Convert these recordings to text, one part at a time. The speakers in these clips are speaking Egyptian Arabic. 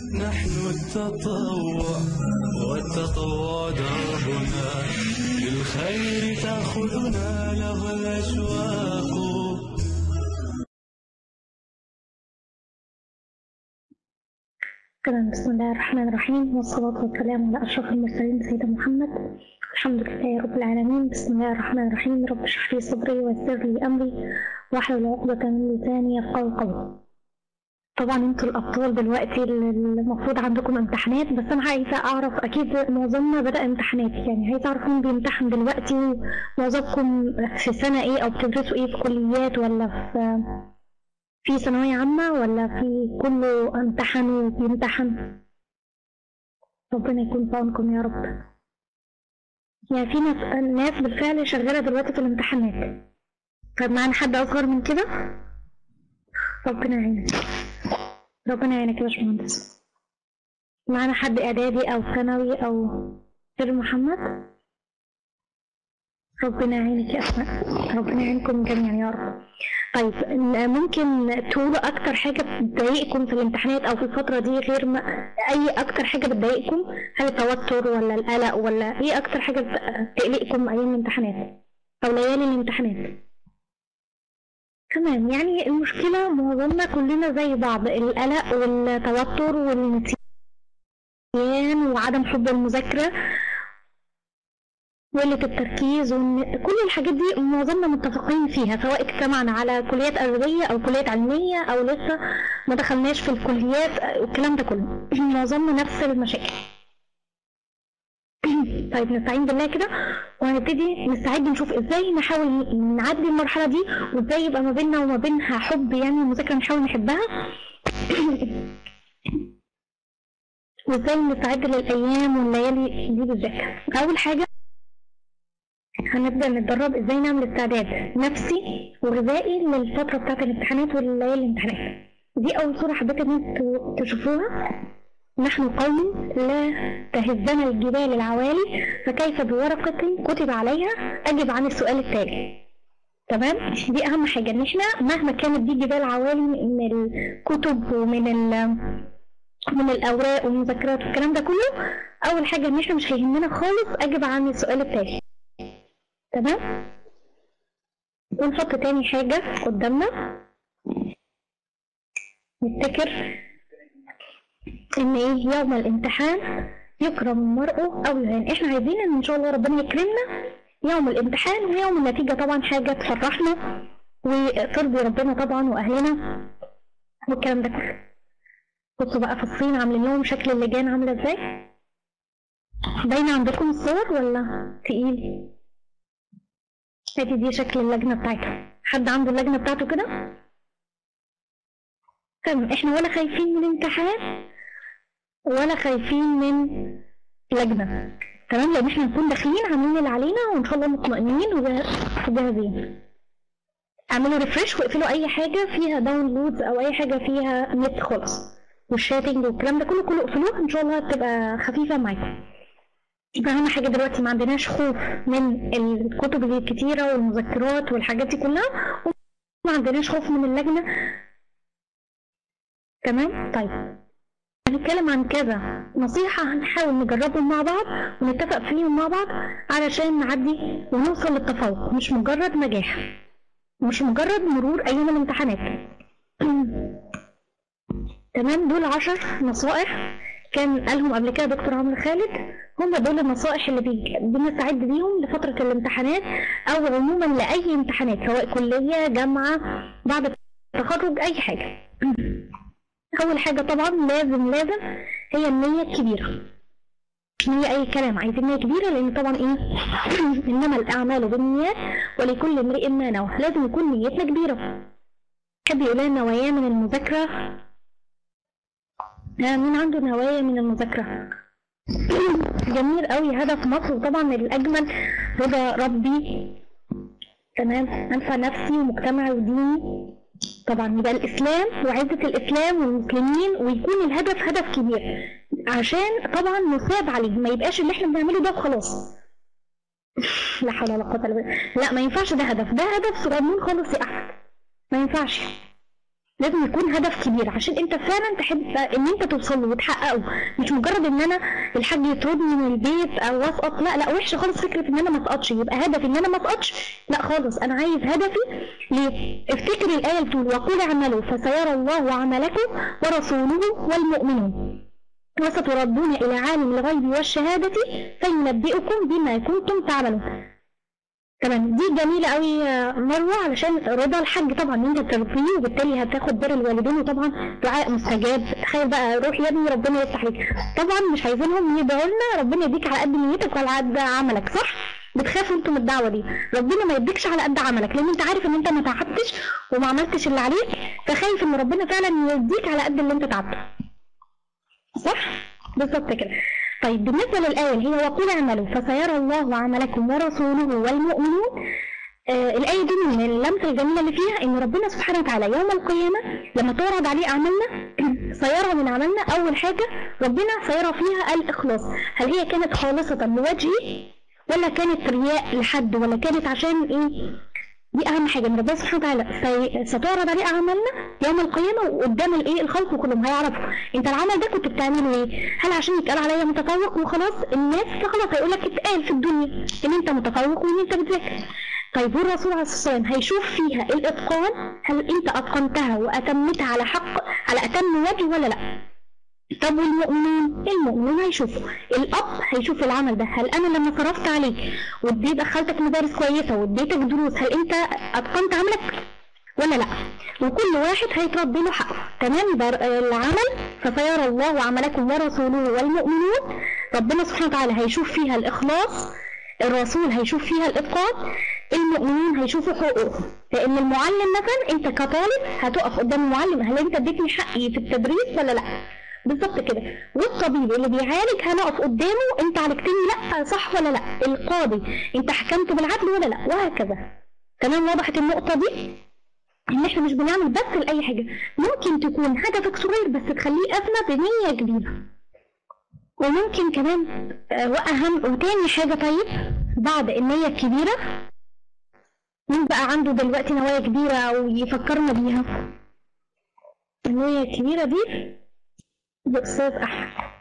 نحن التطوع والتطوع دربنا للخير تأخذنا له الأشواق تمام بسم الله الرحمن الرحيم والصلاة والسلام على أشرف المرسلين سيدنا محمد الحمد لله رب العالمين بسم الله الرحمن الرحيم رب اشرح لي صدري ويسر لي أمري واحلل عقدة من لساني يفقهوا قولي طبعا انتوا الأبطال دلوقتي اللي المفروض عندكم امتحانات بس أنا عايزة أعرف أكيد معظمنا بدأ امتحانات يعني عايزة أعرف مين بيمتحن دلوقتي ومعظمكم في سنة إيه أو بتدرسوا إيه في كليات ولا في في ثانوية عامة ولا في كله امتحن وبيمتحن ربنا يكون في عونكم يا رب يعني في ناس ناس بالفعل شغالة دلوقتي في الامتحانات طب معانا حد أصغر من كده ربنا يعينك ربنا يعينك يا باشمهندس معانا حد إعدادي أو ثانوي أو غير محمد ربنا يعينك يا أسماء ربنا يعينكم جميعا يا رب طيب ممكن تقولوا اكتر حاجه بتضايقكم في الامتحانات او في الفتره دي غير ما اي اكتر حاجه بتضايقكم هل التوتر ولا القلق ولا ايه اكتر حاجه بتقلقكم ايام الامتحانات او ليالي الامتحانات تمام يعني المشكله معظمنا كلنا زي بعض القلق والتوتر والنسيان وعدم حب المذاكره وقلة التركيز وإن كل الحاجات دي معظمنا متفقين فيها سواء اجتمعنا على كليات أدبية أو كليات علمية أو لسه ما دخلناش في الكليات والكلام ده كله معظمنا نفس المشاكل طيب نستعين بالله كده وهنبتدي نستعد نشوف ازاي نحاول نعدي المرحلة دي وازاي يبقى ما بيننا وما بينها حب يعني المذاكرة نحاول نحبها وازاي نستعد للأيام والليالي دي بالذات أول حاجة هنبدأ نتدرب ازاي نعمل استعداد نفسي وغذائي للفترة بتاعة الامتحانات والليالي الامتحانات دي أول صورة حبيت ان انتوا تشوفوها نحن قوم لا تهزنا الجبال العوالي فكيف بورقة كتب عليها أجب عن السؤال التالي تمام دي أهم حاجة إن احنا مهما كانت دي جبال عوالي من الكتب ومن ال من الأوراق والمذكرات والكلام ده كله أول حاجة إن احنا مش هيهمنا خالص أجب عن السؤال التالي تمام ونحط تاني حاجة قدامنا نفتكر ان ايه يوم الامتحان يكرم المرء او يهان احنا عايزين ان ان شاء الله ربنا يكرمنا يوم الامتحان ويوم النتيجة طبعا حاجة تفرحنا وترضي ربنا طبعا واهلنا والكلام ده كله بصوا بقى في الصين عاملين لهم شكل اللجان عاملة ازاي باينة عندكم الصور ولا تقيل ادي دي شكل اللجنة بتاعتها حد عنده اللجنة بتاعته كده تمام احنا ولا خايفين من امتحان ولا خايفين من لجنة تمام لان احنا نكون داخلين عاملين اللي علينا وان شاء الله مطمئنين وجاهزين اعملوا ريفرش واقفلوا اي حاجة فيها داونلودز او اي حاجة فيها نت خالص والشاتنج والكلام ده كله كله اقفلوه ان شاء الله هتبقى خفيفة معاكم يبقى أهم حاجة دلوقتي ما عندناش خوف من الكتب الكتيرة والمذكرات والحاجات دي كلها وما عندناش خوف من اللجنة تمام طيب هنتكلم عن كذا نصيحة هنحاول نجربهم مع بعض ونتفق فيهم مع بعض علشان نعدي ونوصل للتفوق مش مجرد نجاح مش مجرد مرور أيام الامتحانات تمام دول عشر نصائح كان قالهم قبل كده دكتور عمرو خالد هم دول النصائح اللي بي... بنستعد بيهم لفترة الامتحانات أو عموما لأي امتحانات سواء كلية جامعة بعد التخرج أي حاجة أول حاجة طبعا لازم لازم هي النية الكبيرة مش نية أي كلام عايزين نية كبيرة لأن طبعا إيه إنما الأعمال بالنيات ولكل امرئ ما نوى لازم يكون نيتنا كبيرة حد يقول لنا نوايا من المذاكرة مين عنده نوايا من المذاكرة جميل قوي هدف مصر وطبعا الأجمل رضا ربي تمام أنفع نفسي ومجتمعي وديني طبعا يبقى الإسلام وعزة الإسلام والمسلمين ويكون الهدف هدف كبير عشان طبعا نثاب عليه ما يبقاش اللي احنا بنعمله ده وخلاص لا حول ولا قوة إلا بالله لا ما ينفعش ده هدف ده هدف صغنون خالص يا أحمد ما ينفعش لازم يكون هدف كبير عشان انت فعلا تحب ان انت توصل له وتحققه مش مجرد ان انا الحاج يطردني من البيت او اسقط لا لا وحشه خالص فكره ان انا ما اسقطش يبقى هدفي ان انا ما اسقطش لا خالص انا عايز هدفي ليه افتكر الايه بتقول وقول اعملوا فسيرى الله عملكم ورسوله والمؤمنون وستردون الى عالم الغيب والشهاده فينبئكم بما كنتم تعملون تمام دي جميلة قوي يا مروة علشان رضا الحج طبعا ان انت ترضيه وبالتالي هتاخد بر الوالدين وطبعا دعاء مستجاب تخيل بقى روح يا ابني ربنا يفتح لك طبعا مش عايزينهم يدعوا لنا ربنا يديك على قد نيتك وعلى قد عملك صح؟ بتخافوا انتوا من الدعوه دي ربنا ما يديكش على قد عملك لان انت عارف ان انت ما تعبتش وما عملتش اللي عليك فخايف ان ربنا فعلا يديك على قد اللي انت تعبته صح بالظبط كده طيب بالنسبة للآية اللي هي وقل اعملوا فسيرى الله عملكم ورسوله والمؤمنون آه الآية دي من اللمسة الجميلة اللي فيها إن ربنا سبحانه وتعالى يوم القيامة لما تعرض عليه أعمالنا سيرى من عملنا أول حاجة ربنا سيرى فيها الإخلاص هل هي كانت خالصة لوجهه ولا كانت رياء لحد ولا كانت عشان إيه دي اهم حاجه ان ربنا سبحانه وتعالى سي- ستعرض عليه اعمالنا يوم القيامه وقدام الايه الخلق كلهم هيعرفوا انت العمل ده كنت بتعمله ايه هل عشان يتقال عليا متفوق وخلاص الناس خلاص هيقول لك اتقال في الدنيا ان انت متفوق وان انت بتذاكر طيب والرسول عليه الصلاه والسلام هيشوف فيها الاتقان هل انت اتقنتها واتمتها على حق على اتم وجه ولا لا طب والمؤمنون المؤمنون هيشوفوا الاب هيشوف العمل ده هل انا لما صرفت عليك واديت دخلتك مدارس كويسه واديتك دروس هل انت اتقنت عملك ولا لا وكل واحد هيترد له حقه تمام ده العمل فسيرى الله عملكم ورسوله والمؤمنون ربنا سبحانه وتعالى هيشوف فيها الاخلاص الرسول هيشوف فيها الاتقان المؤمنين هيشوفوا حقوقهم لان المعلم مثلا انت كطالب هتقف قدام المعلم هل انت اديتني حقي في التدريس ولا لا بالظبط كده والطبيب اللي بيعالج هنقف قدامه انت عالجتني لا صح ولا لا القاضي انت حكمت بالعدل ولا لا وهكذا تمام وضحت النقطه دي ان احنا مش بنعمل بس لاي حاجه ممكن تكون هدفك صغير بس تخليه ازمه بنيه كبيره وممكن كمان آه، واهم وتاني حاجه طيب بعد النيه الكبيره مين بقى عنده دلوقتي نوايا كبيره او يفكرنا بيها النيه الكبيره دي الأستاذ أحمد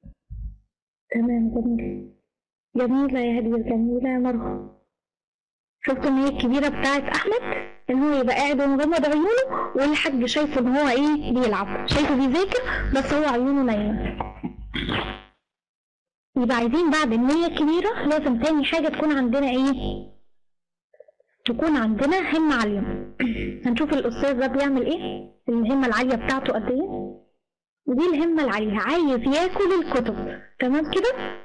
تمام جميل جميلة يا هدية جميلة يا مرة شفتوا ان هي الكبيرة بتاعت أحمد إن هو يبقى قاعد ومغمض عيونه والحاج شايفه إن هو إيه بيلعب شايفه بيذاكر بس هو عيونه نايمة يبقى عايزين بعد النية الكبيرة لازم تاني حاجة تكون عندنا إيه؟ تكون عندنا همة عالية هنشوف الأستاذ ده بيعمل إيه؟ الهمة العالية بتاعته قد إيه؟ ودي الهمة العالية عايز ياكل الكتب تمام كده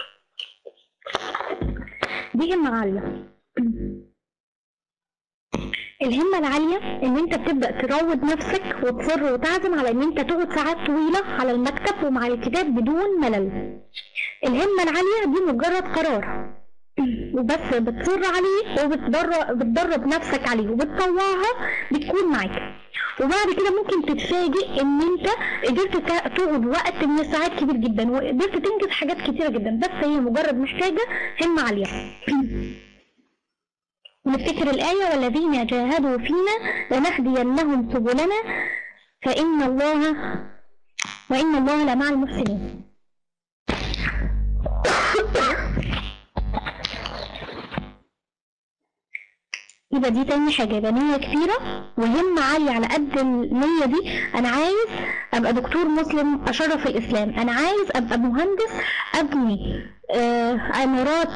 دي همة عالية الهمة العالية ان انت بتبدأ تروض نفسك وتصر وتعزم على ان انت تقعد ساعات طويلة على المكتب ومع الكتاب بدون ملل الهمة العالية دي مجرد قرار وبس بتصر عليه وبتدرب بتدرب نفسك عليه وبتطوعها بتكون معاك وبعد كده ممكن تتفاجئ ان انت قدرت تا- تقعد وقت من الساعات كبير جدا وقدرت تنجز حاجات كتيرة جدا بس هي مجرد محتاجة همة عالية نفتكر الآية والذين جاهدوا فينا لنهدينهم سبلنا فإن الله وإن الله لمع المحسنين يبقى دي تاني حاجة يبقى نية كبيرة وهمة عالية على قد النية دي أنا عايز أبقى دكتور مسلم أشرف الإسلام أنا عايز أبقى مهندس أبني آه عمارات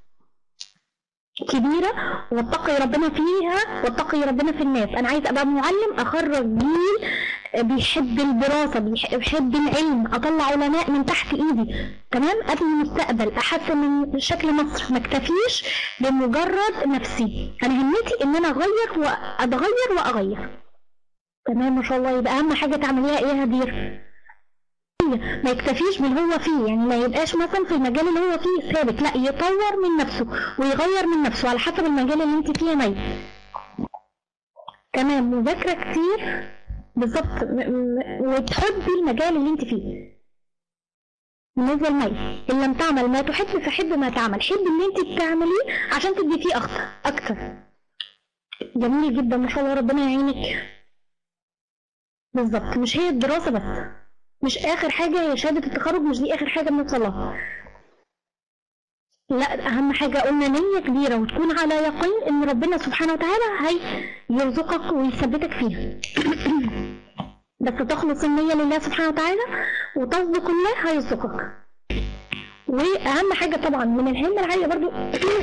كبيرة واتقي ربنا فيها واتقي ربنا في الناس أنا عايز أبقى معلم أخرج جيل بيحب الدراسة بيح- بيحب العلم أطلع علماء من تحت إيدي تمام أبني مستقبل أحسن من شكل مصر ما اكتفيش بمجرد نفسي أنا همتي إن أنا أغير وأتغير وأغير تمام ما شاء الله يبقى أهم حاجة تعمليها إيه يا هدير؟ ما يكتفيش باللي هو فيه يعني ما يبقاش مثلا في المجال اللي هو فيه ثابت لا يطور من نفسه ويغير من نفسه على حسب المجال اللي انت فيه مي تمام مذاكرة كتير بالظبط م- م- وتحبي المجال اللي انت فيه بالنسبة لمي إن لم تعمل ما تحب فحب ما تعمل حب اللي انت بتعمليه عشان تدي فيه أكتر أكتر جميل جدا ما شاء الله ربنا يعينك بالظبط مش هي الدراسة بس مش آخر حاجة هي شهادة التخرج مش دي آخر حاجة بنوصل لها لا أهم حاجة قلنا نية كبيرة وتكون على يقين إن ربنا سبحانه وتعالى هيرزقك ويثبتك فيها بس تخلص النية لله سبحانه وتعالى وتصدق الله هيرزقك واهم حاجه طبعا من الهمه العاليه برضو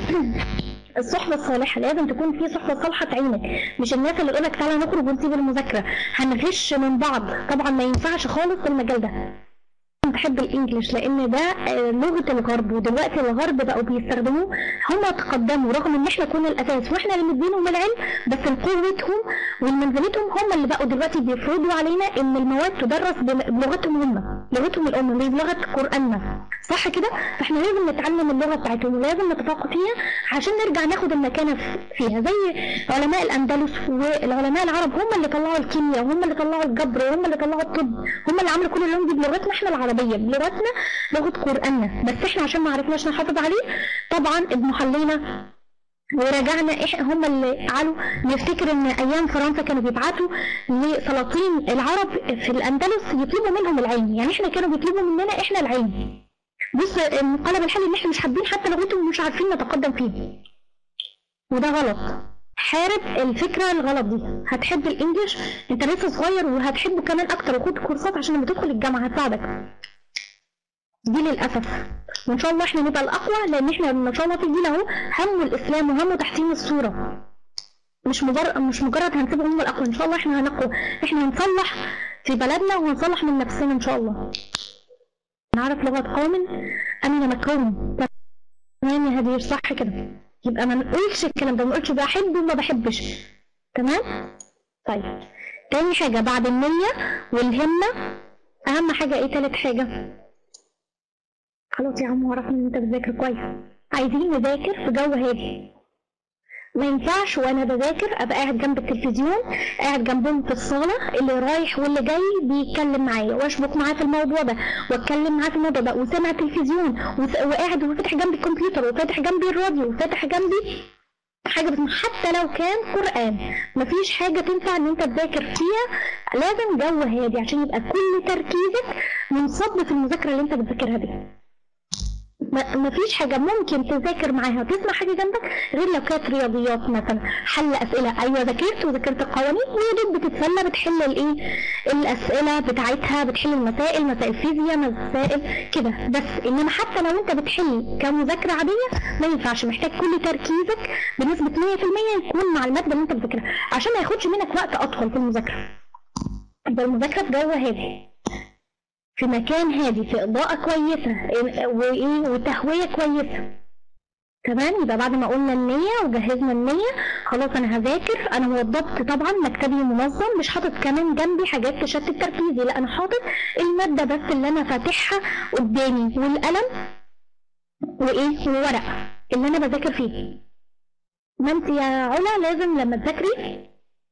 الصحبة الصالحة لازم تكون في صحبة صالحة تعينك مش الناس اللي تقولك تعالى نخرج ونسيب المذاكرة هنغش من بعض طبعا ما ينفعش خالص في المجال ده بحب الانجليش لان ده آه، لغه الغرب ودلوقتي الغرب بقوا بيستخدموه هم تقدموا رغم ان احنا كنا الاساس واحنا اللي مدينهم العلم بس قوتهم ومنزلتهم هم اللي بقوا دلوقتي بيفرضوا علينا ان المواد تدرس بلغتهم هم لغتهم الام مش بلغه قراننا صح كده فاحنا لازم نتعلم اللغه بتاعتهم ولازم نتفوق فيها عشان نرجع ناخد المكانه فيها زي علماء الاندلس والعلماء العرب هم اللي طلعوا الكيمياء وهم اللي طلعوا الجبر وهم اللي طلعوا الطب هم اللي عملوا كل اللون دي بلغتنا احنا العربيه بلغتنا لغه قراننا بس احنا عشان ما عرفناش نحافظ عليه طبعا ابن حلينا ورجعنا احنا هم اللي قالوا نفتكر ان ايام فرنسا كانوا بيبعتوا لسلاطين العرب في الاندلس يطلبوا منهم العلم يعني احنا كانوا بيطلبوا مننا احنا العلم بص انقلب الحل ان احنا مش حابين حتى لغتهم ومش عارفين نتقدم فيه وده غلط حارب الفكرة الغلط دي هتحب الانجليش انت لسه صغير وهتحبه كمان اكتر وخد كورسات عشان لما تدخل الجامعة هتساعدك دي للأسف وإن شاء الله إحنا نبقى الأقوى لأن إحنا إن شاء الله في الجيل أهو هم الإسلام وهم تحسين الصورة مش مجرد مش مجرد هنسيبهم هم الأقوى إن شاء الله إحنا هنقوى إحنا هنصلح في بلدنا وهنصلح من نفسنا إن شاء الله نعرف لغة قوم أمن مكرهم تمام يا هدير صح كده يبقى ما نقولش الكلام ده ما نقولش بحب وما بحبش تمام طيب تاني حاجة بعد النية والهمة أهم حاجة إيه تالت حاجة خلاص يا عم عرفنا ان انت بتذاكر كويس عايزين نذاكر في جو هادي ما ينفعش وانا بذاكر ابقى قاعد جنب التلفزيون قاعد جنبهم في الصاله اللي رايح واللي جاي بيتكلم معايا واشبك معاه في الموضوع ده واتكلم معاه في الموضوع ده وسامع تلفزيون وقاعد وفاتح جنبي الكمبيوتر وفاتح جنبي الراديو وفاتح جنبي حاجه بس حتى لو كان قران مفيش حاجه تنفع ان انت تذاكر فيها لازم جو هادي عشان يبقى كل تركيزك منصب في المذاكره اللي انت بتذاكرها دي ما فيش حاجة ممكن تذاكر معاها وتسمع حاجة جنبك غير لو كانت رياضيات مثلا حل أسئلة أيوة ذاكرت وذاكرت القوانين ويا دوب بتتسلى بتحل الإيه الأسئلة بتاعتها بتحل المسائل مسائل فيزياء مسائل كده بس إنما حتى لو أنت بتحل كمذاكرة عادية ما ينفعش محتاج كل تركيزك بنسبة 100% يكون مع المادة اللي أنت بتذاكرها عشان ما ياخدش منك وقت أطول في المذاكرة يبقى المذاكرة في جو هادي في مكان هادي في إضاءة كويسة وإيه وتهوية كويسة تمام يبقى بعد ما قلنا النية وجهزنا النية خلاص أنا هذاكر أنا وضبت طبعا مكتبي منظم مش حاطط كمان جنبي حاجات تشتت تركيزي لا أنا حاطط المادة بس اللي أنا فاتحها قدامي والقلم وإيه وورق اللي أنا بذاكر فيه ما أنت يا علا لازم لما تذاكري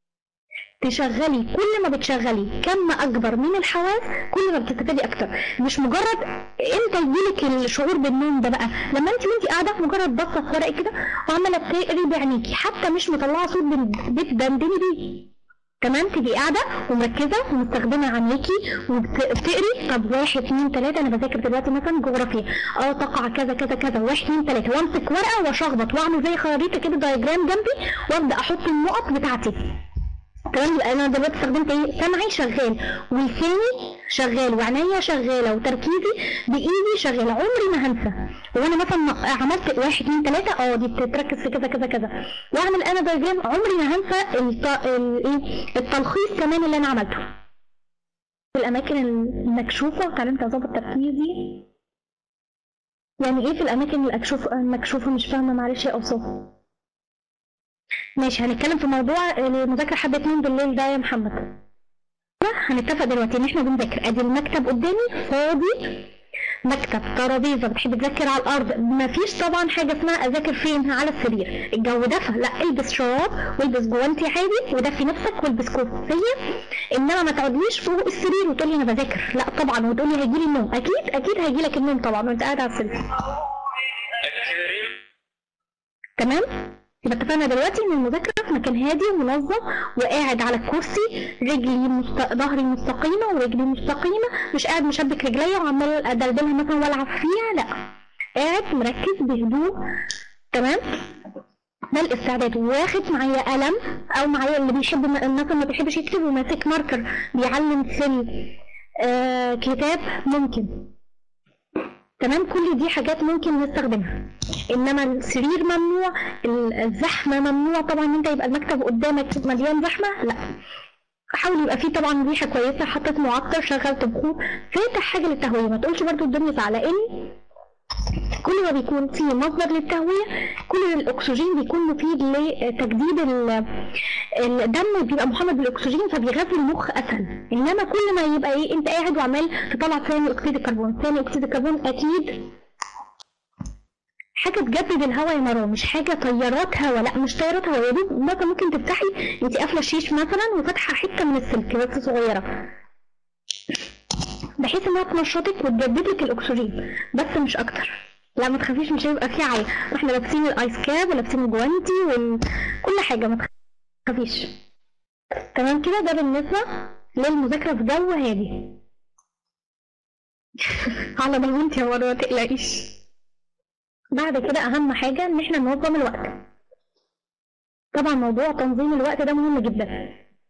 تشغلي كل ما بتشغلي كم اكبر من الحواس كل ما بتستفادي اكتر مش مجرد امتى يجيلك الشعور بالنوم ده بقى لما انت وانت قاعده مجرد باصه في ورقك كده وعماله تقري بعينيكي حتى مش مطلعه صوت بتدندني بيه تمام تبقي قاعده ومركزه ومستخدمه عينيكي وبتقري طب واحد اثنين ثلاثه انا بذاكر دلوقتي مثلا جغرافيا اه تقع كذا كذا كذا واحد اثنين ثلاثه وامسك ورقه واشخبط واعمل زي خريطه كده دايجرام جنبي وابدا احط النقط بتاعتي تمام انا دلوقتي استخدمت ايه سمعي شغال ولساني شغال وعينيا شغاله وتركيزي بايدي شغاله عمري ما هنسى وانا مثلا عملت واحد اثنين ثلاثه اه دي بتركز في كذا كذا كذا واعمل انا دايجرام عمري ما هنسى ايه التلخيص كمان اللي انا عملته في الاماكن المكشوفه وتعلمت اظبط تركيزي يعني ايه في الاماكن المكشوفه مش فاهمه معلش يا اوصاف ماشي هنتكلم في موضوع المذاكرة حبة اتنين بالليل ده يا محمد هنتفق دلوقتي ان احنا بنذاكر ادي المكتب قدامي فاضي مكتب ترابيزه بتحب تذاكر على الارض مفيش طبعا حاجه اسمها اذاكر فين على السرير الجو دفى لا البس شراب والبس جوانتي عادي ودفي نفسك والبس كوفيه انما ما تقعدليش فوق السرير وتقولي انا بذاكر لا طبعا وتقولي هيجي لي النوم اكيد اكيد هيجي لك النوم طبعا وانت قاعد على السرير تمام يبقى اتفقنا دلوقتي ان المذاكره في مكان هادي ومنظم وقاعد على الكرسي رجلي مست... ظهري مستقيمه ورجلي مستقيمه مش قاعد مشبك رجليا وعمال ادلدلها مثلا والعب فيها لا قاعد مركز بهدوء تمام ده الاستعداد واخد معايا قلم او معايا اللي بيحب مثلا ما بيحبش يكتب وماسك ماركر بيعلم في آه كتاب ممكن تمام كل دي حاجات ممكن نستخدمها انما السرير ممنوع الزحمه ممنوع طبعا انت يبقى المكتب قدامك مليان زحمه لا حاول يبقى فيه طبعا ريحه كويسه حطيت معطر شغلت بخور فاتح حاجه للتهويه ما تقولش برضو الدنيا زعلاني كل ما بيكون في مصدر للتهوية كل الأكسجين بيكون مفيد لتجديد الدم بيبقى محمد بالأكسجين فبيغذي المخ أسهل إنما كل ما يبقى إيه أنت قاعد وعمال تطلع ثاني أكسيد الكربون ثاني أكسيد الكربون أكيد حاجه تجدد الهواء يا مروه مش حاجه طيارات هواء لا مش طيارات هواء يا دوب مثلا ممكن تفتحي انت قافله الشيش مثلا وفاتحه حته من السلك بس صغيره بحيث انها تنشطك وتجدد لك الاكسجين بس مش اكتر لا ما تخافيش مش هيبقى في عيا احنا لابسين الايس كاب ولابسين الجوانتي وكل حاجه ما تخافيش تمام كده ده بالنسبه للمذاكره في جو هادي على ضمانتي يا مروه ما تقلقيش بعد كده اهم حاجه ان احنا ننظم الوقت طبعا موضوع تنظيم الوقت ده مهم جدا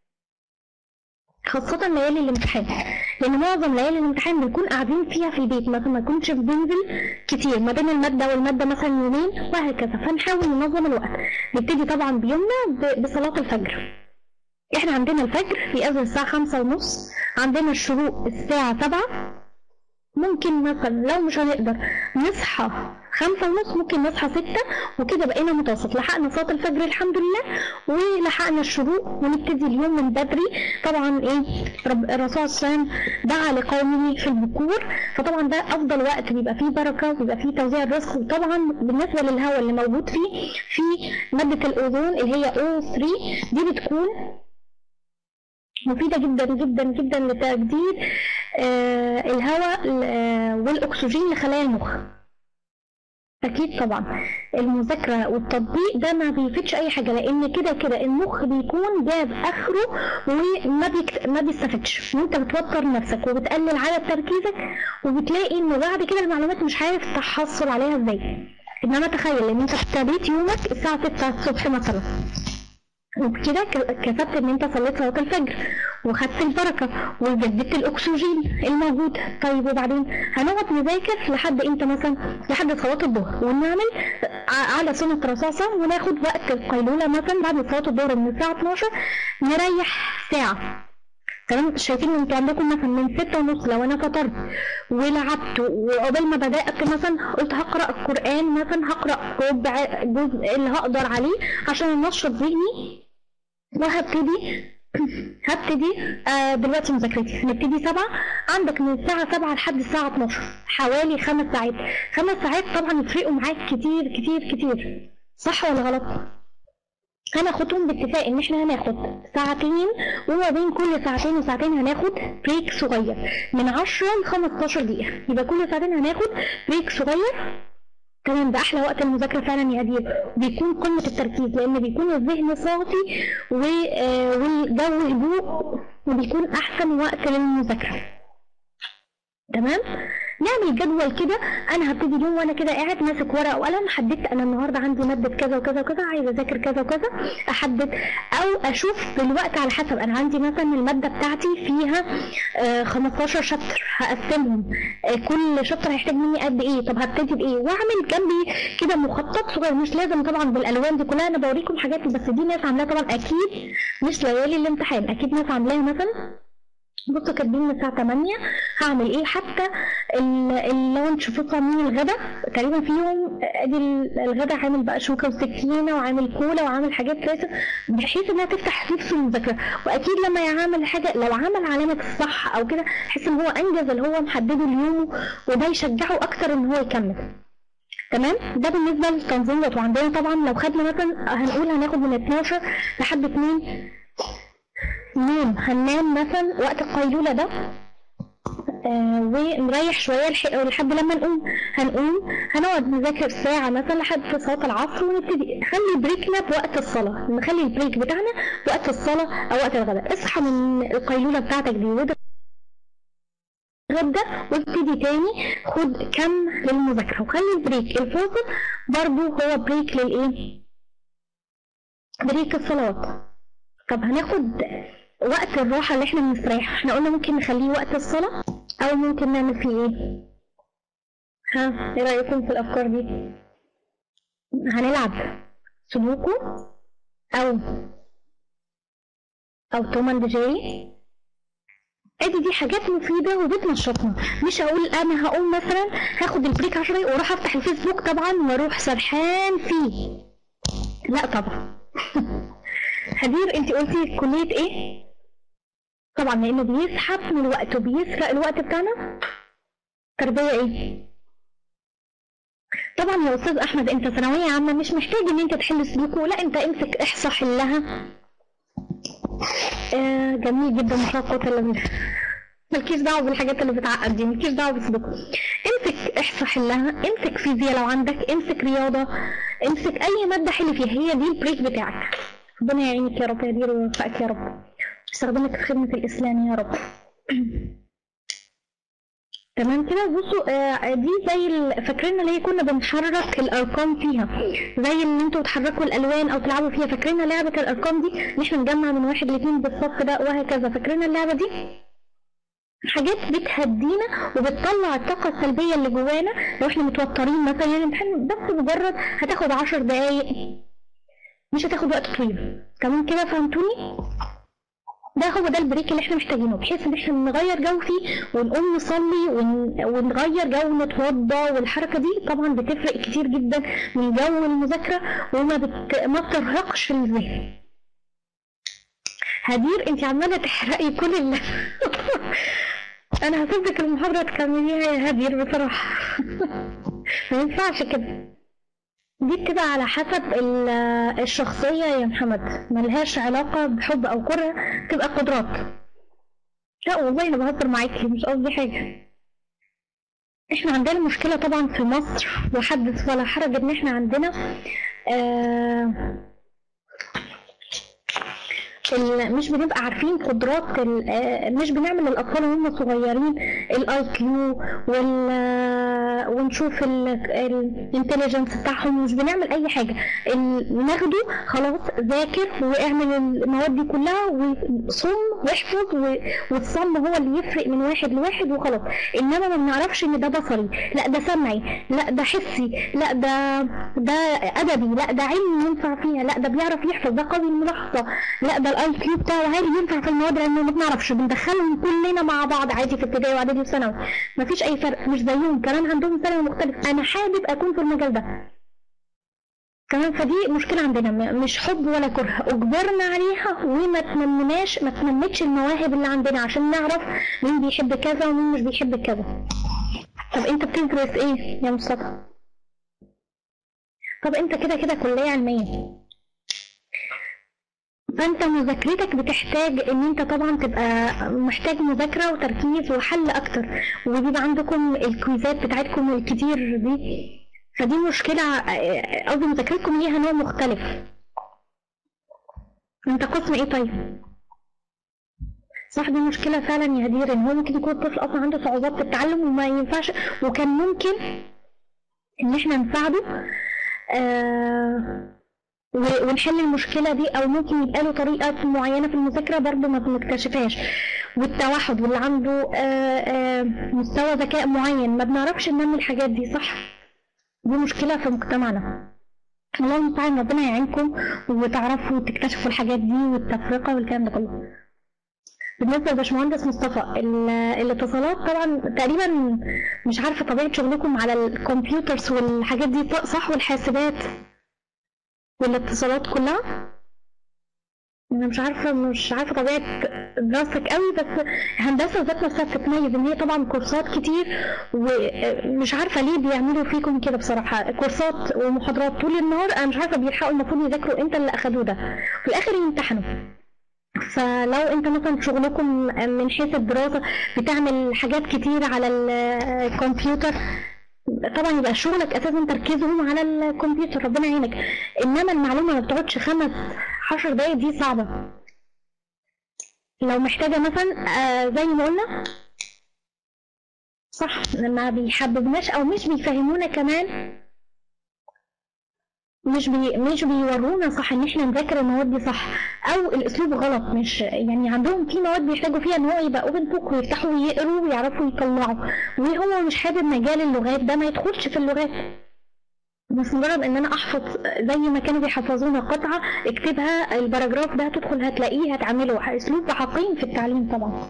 خاصة ليالي الامتحان لأن معظم ليالي الامتحان بنكون قاعدين فيها في البيت مثلا ما نكونش بننزل كتير ما بين المادة والمادة مثلا يومين وهكذا فنحاول ننظم الوقت نبتدي طبعا بيومنا بصلاة الفجر احنا عندنا الفجر في أذن الساعة خمسة ونص عندنا الشروق الساعة سبعة ممكن مثلا لو مش هنقدر نصحى خمسة ونص ممكن نصحى ستة وكده بقينا متوسط لحقنا صلاة الفجر الحمد لله ولحقنا الشروق ونبتدي اليوم من بدري طبعا ايه رب الرسول صلى الله عليه وسلم دعا لقومه في البكور فطبعا ده افضل وقت بيبقى فيه بركة وبيبقى فيه توزيع الرزق وطبعا بالنسبة للهواء اللي موجود فيه في مادة الاوزون اللي هي O3 دي بتكون مفيدة جدا جدا جدا لتجديد آه الهواء آه والأكسجين لخلايا المخ أكيد طبعا المذاكرة والتطبيق ده ما بيفيدش أي حاجة لأن كده كده المخ بيكون جاب آخره وما بيكت... ما بيستفدش وأنت بتوتر نفسك وبتقلل عدد تركيزك وبتلاقي إن بعد كده المعلومات مش عارف تحصل عليها إزاي إنما تخيل إن أنت ابتديت يومك الساعة 6 الصبح مثلا وبكده كتبت ان انت صليت صلاه الفجر وخدت البركه وجددت الاكسجين الموجود طيب وبعدين هنقعد نذاكر لحد امتى مثلا لحد صلاه الظهر ونعمل على سنه الرسول صلى وناخد وقت القيلوله مثلا بعد صلاه الظهر من الساعه 12 نريح ساعه تمام شايفين انتوا عندكم مثلا من ستة ونص لو انا فطرت ولعبت وقبل ما بدأت مثلا قلت هقرأ القرآن مثلا هقرأ ربع جزء اللي هقدر عليه عشان انشط ذهني وهبتدي هبتدي آه دلوقتي مذاكرتي هنبتدي سبعة عندك من الساعة سبعة لحد الساعة 12 حوالي خمس ساعات خمس ساعات طبعا يفرقوا معاك كتير كتير كتير صح ولا غلط؟ هناخدهم باتفاق ان احنا هناخد ساعتين وما بين كل ساعتين وساعتين هناخد بريك صغير من 10 ل 15 دقيقة يبقى كل ساعتين هناخد بريك صغير تمام ده احلى وقت المذاكره فعلا يا هدير بيكون قمه التركيز لان بيكون الذهن صافي والجو هدوء وبيكون احسن وقت للمذاكره تمام نعمل جدول كده انا هبتدي اليوم وانا كده قاعد ماسك ورقه وقلم حددت انا النهارده عندي ماده كذا وكذا وكذا عايزه اذاكر كذا وكذا احدد او اشوف بالوقت على حسب انا عندي مثلا الماده بتاعتي فيها آه 15 شابتر هقسمهم آه كل شابتر هيحتاج مني قد ايه طب هبتدي بايه واعمل جنبي كده مخطط صغير مش لازم طبعا بالالوان دي كلها انا بوريكم حاجات بس دي ناس عاملاها طبعا اكيد مش ليالي الامتحان اكيد ناس عاملاها مثلا بصوا كاتبين من الساعة 8 هعمل ايه حتى اللانش فوق عاملين الغدا تقريبا في يوم ادي الغدا عامل بقى شوكة وسكينة وعامل كولا وعامل حاجات كويسة بحيث انها تفتح نفس المذاكرة واكيد لما يعمل حاجة لو عمل علامة الصح او كده يحس ان هو انجز اللي هو محدده اليوم وده يشجعه اكتر ان هو يكمل تمام ده بالنسبة للتنظيم وعندنا طبعا لو خدنا مثلا هنقول هناخد من 12 لحد 2 نوم هننام مثلا وقت القيلولة ده آه ونريح شويه لح- لحد لما نقوم هنقوم هنقعد نذاكر ساعه مثلا لحد صلاه العصر ونبتدي نخلي بريكنا بوقت الصلاه نخلي البريك بتاعنا وقت الصلاه او وقت الغداء اصحى من القيلوله بتاعتك دي وده غدا وابتدي تاني خد كم للمذاكرة وخلي البريك الفاصل برضو هو بريك للايه بريك الصلاة طب هناخد وقت الراحة اللي احنا بنستريح احنا قلنا ممكن نخليه وقت الصلاة او ممكن نعمل فيه ايه ها ايه رأيكم في الافكار دي هنلعب سودوكو او او توم اند جيري ادي دي حاجات مفيده وبتنشطنا مش هقول انا هقوم مثلا هاخد البريك 10 دقايق واروح افتح الفيسبوك طبعا واروح سرحان فيه لا طبعا هدير انت قلتي كليه ايه طبعا لانه بيسحب من الوقت وبيسرق الوقت بتاعنا تربيه ايه طبعا يا استاذ احمد انت ثانويه عامه مش محتاج ان انت تحل سلوكه لا انت امسك احصى حلها آه جميل جدا ما شاء الله قوة الا بالله مالكيش دعوة بالحاجات اللي بتعقد دي مالكيش دعوة بسلوكه امسك احصى حلها امسك فيزياء لو عندك امسك رياضة امسك اي مادة حل فيها هي دي البريك بتاعك ربنا يعينك يا رب يا دير ويوفقك يا رب يستخدمك في خدمة الإسلام يا رب تمام كده بصوا آه، دي زي ال- فاكرين اللي هي كنا بنحرك الارقام فيها زي ان انتوا تحركوا الالوان او تلعبوا فيها فاكرين لعبه الارقام دي ان احنا نجمع من واحد لاثنين بالصف ده وهكذا فاكرين اللعبه دي حاجات بتهدينا وبتطلع الطاقة السلبية اللي جوانا لو احنا متوترين مثلا يعني الامتحان بس مجرد هتاخد عشر دقايق مش هتاخد وقت طويل تمام كده فهمتوني؟ ده هو ده البريك اللي احنا محتاجينه بحيث ان احنا نغير جو فيه ونقوم نصلي ون... ونغير جو نتوضى والحركه دي طبعا بتفرق كتير جدا من جو المذاكره وما بت... ما بترهقش الذهن هدير انت عماله تحرقي كل ال... انا هسيبك المحاضره تكمليها يا هدير بصراحه ما ينفعش كده دي بتبقى على حسب ال- الشخصية يا محمد ملهاش علاقة بحب أو كره تبقى قدرات لا والله أنا بهزر معاكي مش قصدي حاجة احنا عندنا مشكلة طبعا في مصر وحدث ولا حرج ان احنا عندنا آه ال- مش بنبقى عارفين قدرات ال- آه، مش بنعمل للاطفال وهم صغيرين الاي كيو وال ونشوف الانتليجنس بتاعهم مش بنعمل اي حاجه ال- ناخده خلاص ذاكر واعمل المواد دي كلها وصم واحفظ و- والصم هو اللي يفرق من واحد لواحد وخلاص انما ما بنعرفش ان ده بصري لا ده سمعي لا ده حسي لا ده ده ادبي لا ده علم ينفع فيها لا ده بيعرف يحفظ ده قوي الملاحظه لا ده الاي كيو بتاعه عالي ينفع في المواد لانه ما بنعرفش بندخلهم كلنا مع بعض عادي في ابتدائي واعدادي وثانوي مفيش اي فرق مش زيهم كمان عندهم ثانوي مختلف انا حابب اكون في المجال ده تمام فدي مشكلة عندنا م- مش حب ولا كره اجبرنا عليها وما تنمناش ما تنمتش المواهب اللي عندنا عشان نعرف مين بيحب كذا ومين مش بيحب كذا طب انت بتدرس ايه يا مصطفى طب انت كده كده كلية علمية فانت مذاكرتك بتحتاج ان انت طبعا تبقى محتاج مذاكرة وتركيز وحل اكتر وبيبقى عندكم الكويزات بتاعتكم الكتير دي فدي مشكلة آه، قصدي مذاكرتكم ليها نوع مختلف انت قسم ايه طيب؟ صح دي مشكلة فعلا يا هدير ان هو ممكن يكون الطفل اصلا عنده صعوبات في التعلم وما ينفعش وكان ممكن ان احنا نساعده آه و- ونحل المشكلة دي أو ممكن يبقى له طريقة معينة في المذاكرة برضه ما بنكتشفهاش والتوحد واللي عنده آه، آه، مستوى ذكاء معين ما بنعرفش ننمي الحاجات دي صح دي مشكلة في مجتمعنا الله المستعان ربنا يعينكم وتعرفوا تكتشفوا الحاجات دي والتفرقة والكلام ده كله بالنسبة لباشمهندس مصطفى ال- الاتصالات طبعا تقريبا مش عارفة طبيعة شغلكم على الكمبيوترز والحاجات دي صح والحاسبات والاتصالات كلها انا مش عارفه مش عارفه طبيعه دراستك قوي بس هندسه ذات نفسها بتتميز ان هي طبعا كورسات كتير ومش عارفه ليه بيعملوا فيكم كده بصراحه كورسات ومحاضرات طول النهار انا مش عارفه بيلحقوا المفروض يذاكروا امتى اللي اخدوه ده في الاخر يمتحنوا فلو انت مثلا شغلكم من حيث الدراسة بتعمل حاجات كتير على الكمبيوتر طبعا يبقى شغلك اساسا تركيزهم على الكمبيوتر ربنا يعينك انما المعلومه ما بتقعدش خمس عشر دقايق دي صعبه لو محتاجه مثلا آه زي ما قلنا صح ما بيحببناش او مش بيفهمونا كمان مش بي مش بيورونا صح ان احنا نذاكر المواد دي صح او الاسلوب غلط مش يعني عندهم في مواد بيحتاجوا فيها ان هو يبقى اوبن بوك ويفتحوا ويقروا ويعرفوا يطلعوا وهو مش حابب مجال اللغات ده ما يدخلش في اللغات بس مجرد ان انا احفظ زي ما كانوا بيحفظونا قطعه اكتبها الباراجراف ده هتدخل هتلاقيه هتعمله اسلوب عقيم في التعليم طبعا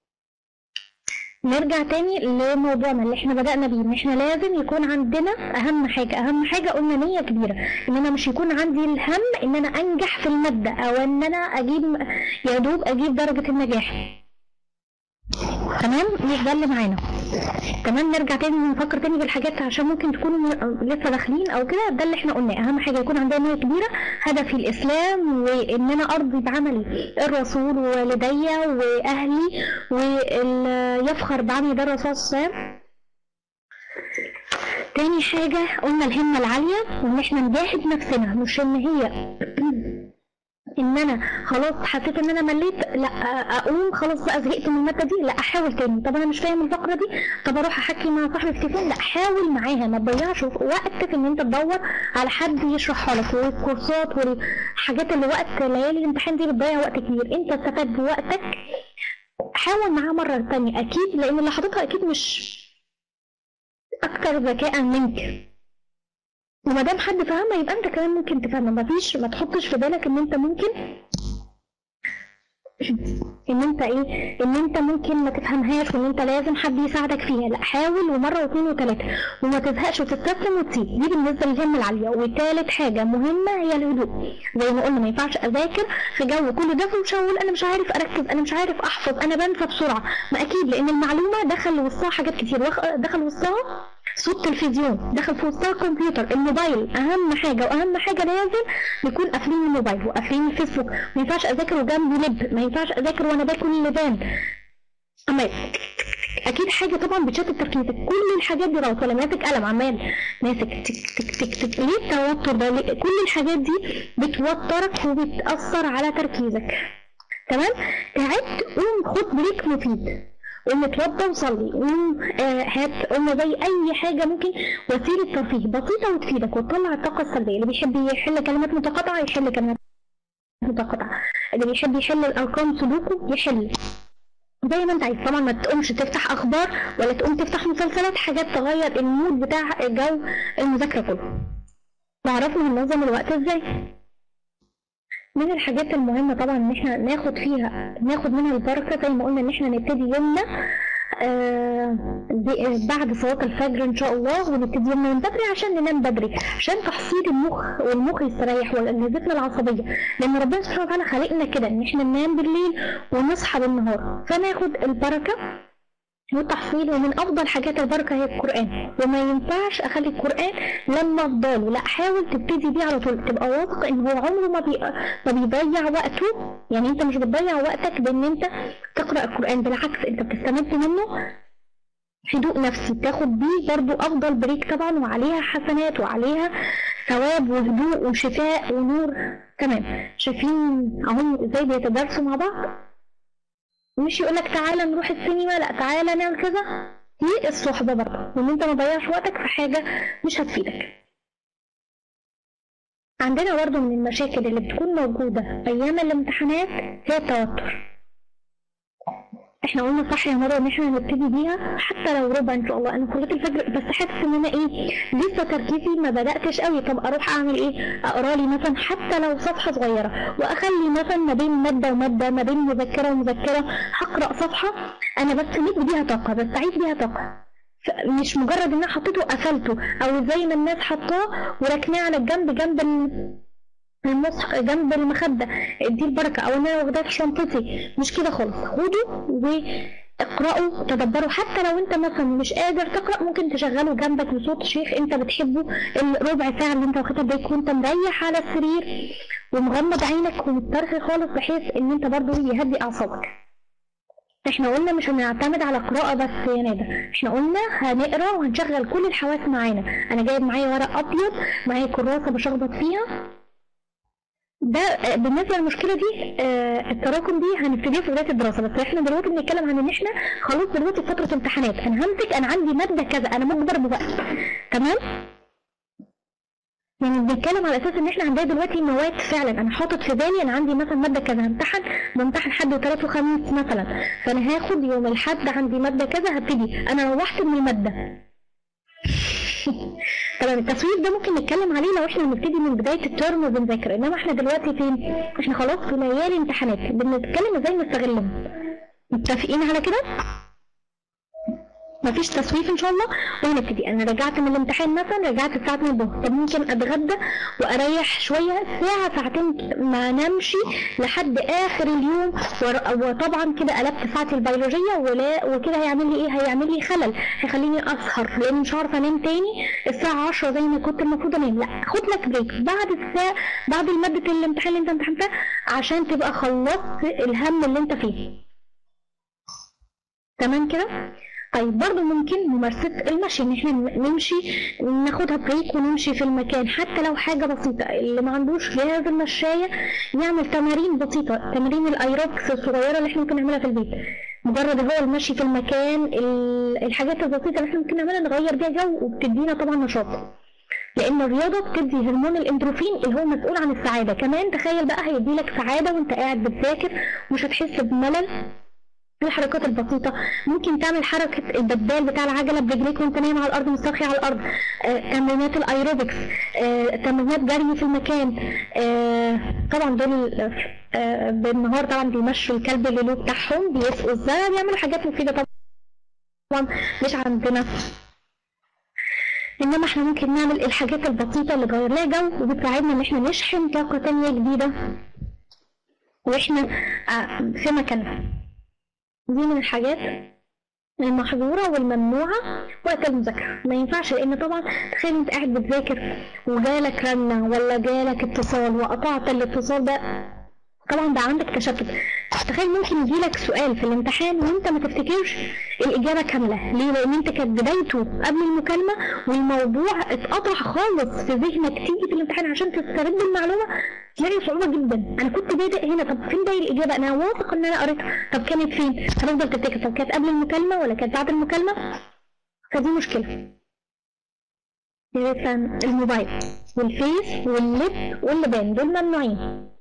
نرجع تاني لموضوعنا اللي احنا بدأنا بيه ان احنا لازم يكون عندنا اهم حاجة اهم حاجة قلنا نية كبيرة ان انا مش يكون عندي الهم ان انا انجح في المادة او ان انا اجيب يا دوب اجيب درجة النجاح تمام مش ده اللي معانا تمام نرجع تاني نفكر تاني بالحاجات عشان ممكن تكونوا لسه داخلين او كده ده اللي احنا قلناه اهم حاجه يكون عندنا نيه كبيره هدفي الاسلام وان انا ارضي بعملي الرسول ووالدي واهلي ويفخر بعملي ده الرسول صلى الله عليه وسلم تاني حاجة قلنا الهمة العالية وإن إحنا نجاهد نفسنا مش إن هي ان انا خلاص حسيت ان انا مليت لا اقوم خلاص بقى زهقت من الماده دي لا احاول تاني طب انا مش فاهم الفقره دي طب اروح احكي مع صاحب التليفون لا حاول معاها ما تضيعش وقتك ان انت تدور على حد يشرحها لك والكورسات والحاجات اللي وقت ليالي الامتحان دي بتضيع وقت كبير انت استفاد بوقتك حاول معاه مره تانية اكيد لان اللي حاططها اكيد مش اكتر ذكاء منك وما دام حد فهمها يبقى انت كمان ممكن تفهمها مفيش ما تحطش في بالك ان انت ممكن ان انت ايه ان انت ممكن ما تفهمهاش وان انت لازم حد يساعدك فيها لا حاول ومره واثنين وثلاثه وما تزهقش وتستسلم وتسيب دي بالنسبه للهمه العاليه وثالث حاجه مهمه هي الهدوء زي ما قلنا ما ينفعش اذاكر في جو كله ده وشغل انا مش عارف اركز انا مش عارف احفظ انا بنسى بسرعه ما اكيد لان المعلومه دخل وسطها حاجات كتير دخل وسطها صوت تلفزيون دخل في وسطها كمبيوتر الموبايل اهم حاجه واهم حاجه لازم نكون قافلين الموبايل وقافلين الفيسبوك ما ينفعش اذاكر وجنبي لب ما ينفعش اذاكر وانا باكل اللبان اما اكيد حاجه طبعا بتشتت تركيزك كل الحاجات دي غلط ولا ماسك قلم عمال ماسك تك تك تك تك ليه التوتر ده ليه؟ كل الحاجات دي بتوترك وبتاثر على تركيزك تمام تعبت قوم خد بريك مفيد قوم اتوضى وصلي قوم آه هات قوم زي اي حاجه ممكن وسيله ترفيه بسيطه وتفيدك وتطلع الطاقه السلبيه اللي بيحب يحل كلمات متقاطعه يحل كلمات متقاطعه اللي بيحب يحل الارقام سلوكه يحل زي ما انت عايز طبعا ما تقومش تفتح اخبار ولا تقوم تفتح مسلسلات حاجات تغير المود بتاع جو المذاكره كله تعرفوا ننظم الوقت ازاي من الحاجات المهمة طبعا ان احنا ناخد فيها ناخد منها البركة زي ما قلنا ان احنا نبتدي يومنا آه بعد صلاة الفجر ان شاء الله ونبتدي يومنا من بدري عشان ننام بدري عشان تحصيل المخ والمخ يستريح واجهزتنا العصبية لان ربنا سبحانه وتعالى خلقنا كده ان احنا ننام بالليل ونصحى بالنهار فناخد البركة والتحصيل ومن افضل حاجات البركه هي القران وما ينفعش اخلي القران لما افضله لا حاول تبتدي بيه على طول تبقى واثق ان هو عمره ما, بي... ما بيضيع وقته يعني انت مش بتضيع وقتك بان انت تقرا القران بالعكس انت بتستمد منه هدوء نفسي تاخد بيه برضو افضل بريك طبعا وعليها حسنات وعليها ثواب وهدوء وشفاء ونور تمام شايفين اهم ازاي بيتدرسوا مع بعض مش يقول لك تعالى نروح السينما لا تعالى نعمل كذا دي الصحبه برضه وان انت ما تضيعش وقتك في حاجه مش هتفيدك عندنا برضه من المشاكل اللي بتكون موجوده ايام الامتحانات هي التوتر احنا قلنا صح يا مروه ان احنا نبتدي بيها حتى لو ربع ان شاء الله انا صلاه الفجر بس حاسس ان انا ايه لسه تركيزي ما بداتش قوي طب اروح اعمل ايه اقرا لي مثلا حتى لو صفحه صغيره واخلي مثلا ما بين ماده وماده ما بين مذكره ومذكره هقرا صفحه انا بستمد بيها طاقه بستعيد بيها طاقه مش مجرد ان انا حطيته وقفلته او زي ما الناس حطاه وركناه على الجنب جنب المصح جنب المخدة دي البركة أو إن أنا واخداها في شنطتي مش كده خالص خدوا واقرأوا تدبروا حتى لو أنت مثلا مش قادر تقرأ ممكن تشغله جنبك بصوت شيخ أنت بتحبه الربع ساعة اللي أنت واخدها بريك وأنت مريح على السرير ومغمض عينك ومسترخي خالص بحيث ان انت برضو يهدي اعصابك احنا قلنا مش هنعتمد على قراءة بس يا ندى احنا قلنا هنقرا وهنشغل كل الحواس معانا انا جايب معايا ورق ابيض معايا كراسة بشخبط فيها ده آه، بالنسبه للمشكله دي آه، التراكم دي هنبتديها في بدايه الدراسه بس احنا دلوقتي بنتكلم عن ان احنا خلاص دلوقتي فتره امتحانات انا همسك انا عندي ماده كذا انا مجبر بوقت تمام يعني بنتكلم على اساس ان احنا عندنا دلوقتي مواد فعلا انا حاطط في بالي انا عندي مثلا ماده كذا همتحن بمتحن حد وثلاث وخميس مثلا فانا هاخد يوم الحد عندي ماده كذا هبتدي انا روحت من الماده تمام التسويف ده ممكن نتكلم عليه لو احنا بنبتدي من بدايه الترم وبنذاكر انما احنا دلوقتي فين؟ احنا خلاص في ليالي امتحانات بنتكلم ازاي نستغلهم متفقين على كده؟ مفيش تسويف ان شاء الله وهنبتدي انا رجعت من الامتحان مثلا رجعت الساعه 2 الظهر طب ممكن اتغدى واريح شويه ساعه ساعتين ما نمشي لحد اخر اليوم ور- وطبعا كده قلبت ساعتي البيولوجيه ولا وكده هيعمل لي ايه هيعمل لي خلل هيخليني اسهر لان مش هعرف انام تاني الساعه 10 زي ما كنت المفروض انام لا خد لك بريك بعد الساعه بعد ماده الامتحان اللي انت امتحنتها عشان تبقى خلصت الهم اللي انت فيه تمام كده طيب برضه ممكن ممارسة المشي ان احنا نمشي ناخدها بريك ونمشي في المكان حتى لو حاجة بسيطة اللي ما عندوش جهاز المشاية يعمل تمارين بسيطة تمارين الايروبكس الصغيرة اللي احنا ممكن نعملها في البيت مجرد هو المشي في المكان ال- الحاجات البسيطة اللي احنا ممكن نعملها نغير بيها جو وبتدينا طبعا نشاط لان الرياضه بتدي هرمون الاندروفين اللي هو مسؤول عن السعاده كمان تخيل بقى هيديلك سعاده وانت قاعد بتذاكر مش هتحس بملل الحركات البسيطة ممكن تعمل حركة الدبال بتاع العجلة برجليك وانت نايم على الأرض مستلقي على الأرض آه، تمرينات الأيروبكس آه، تمرينات جري في المكان آه، طبعا دول آه، بالنهار طبعا بيمشوا الكلب اللي بتاعهم بيسقوا الزرع بيعملوا حاجات مفيدة طبعا مش عندنا انما احنا ممكن نعمل الحاجات البسيطة اللي تغير لها جو وبتساعدنا ان احنا نشحن طاقة تانية جديدة واحنا آه، في مكاننا دي من الحاجات المحظورة والممنوعة وقت المذاكرة ما ينفعش لأن طبعا تخيل أنت قاعد بتذاكر وجالك رنة ولا جالك اتصال وقطعت الاتصال ده طبعا ده عندك تشتت تخيل ممكن يجيلك سؤال في الامتحان وانت ما تفتكرش الإجابة كاملة ليه؟ لأن انت كانت بدايته قبل المكالمة والموضوع اتقطع خالص في ذهنك تيجي في الامتحان عشان تسترد المعلومة تلاقي صعوبة جدا أنا كنت بادئ هنا طب فين باقي الإجابة أنا واثق إن أنا قريتها طب كانت فين؟ هتفضل تفتكر طب كانت قبل المكالمة ولا كانت بعد المكالمة؟ فدي مشكلة مثلا الموبايل والفيس واللب واللبان دول ممنوعين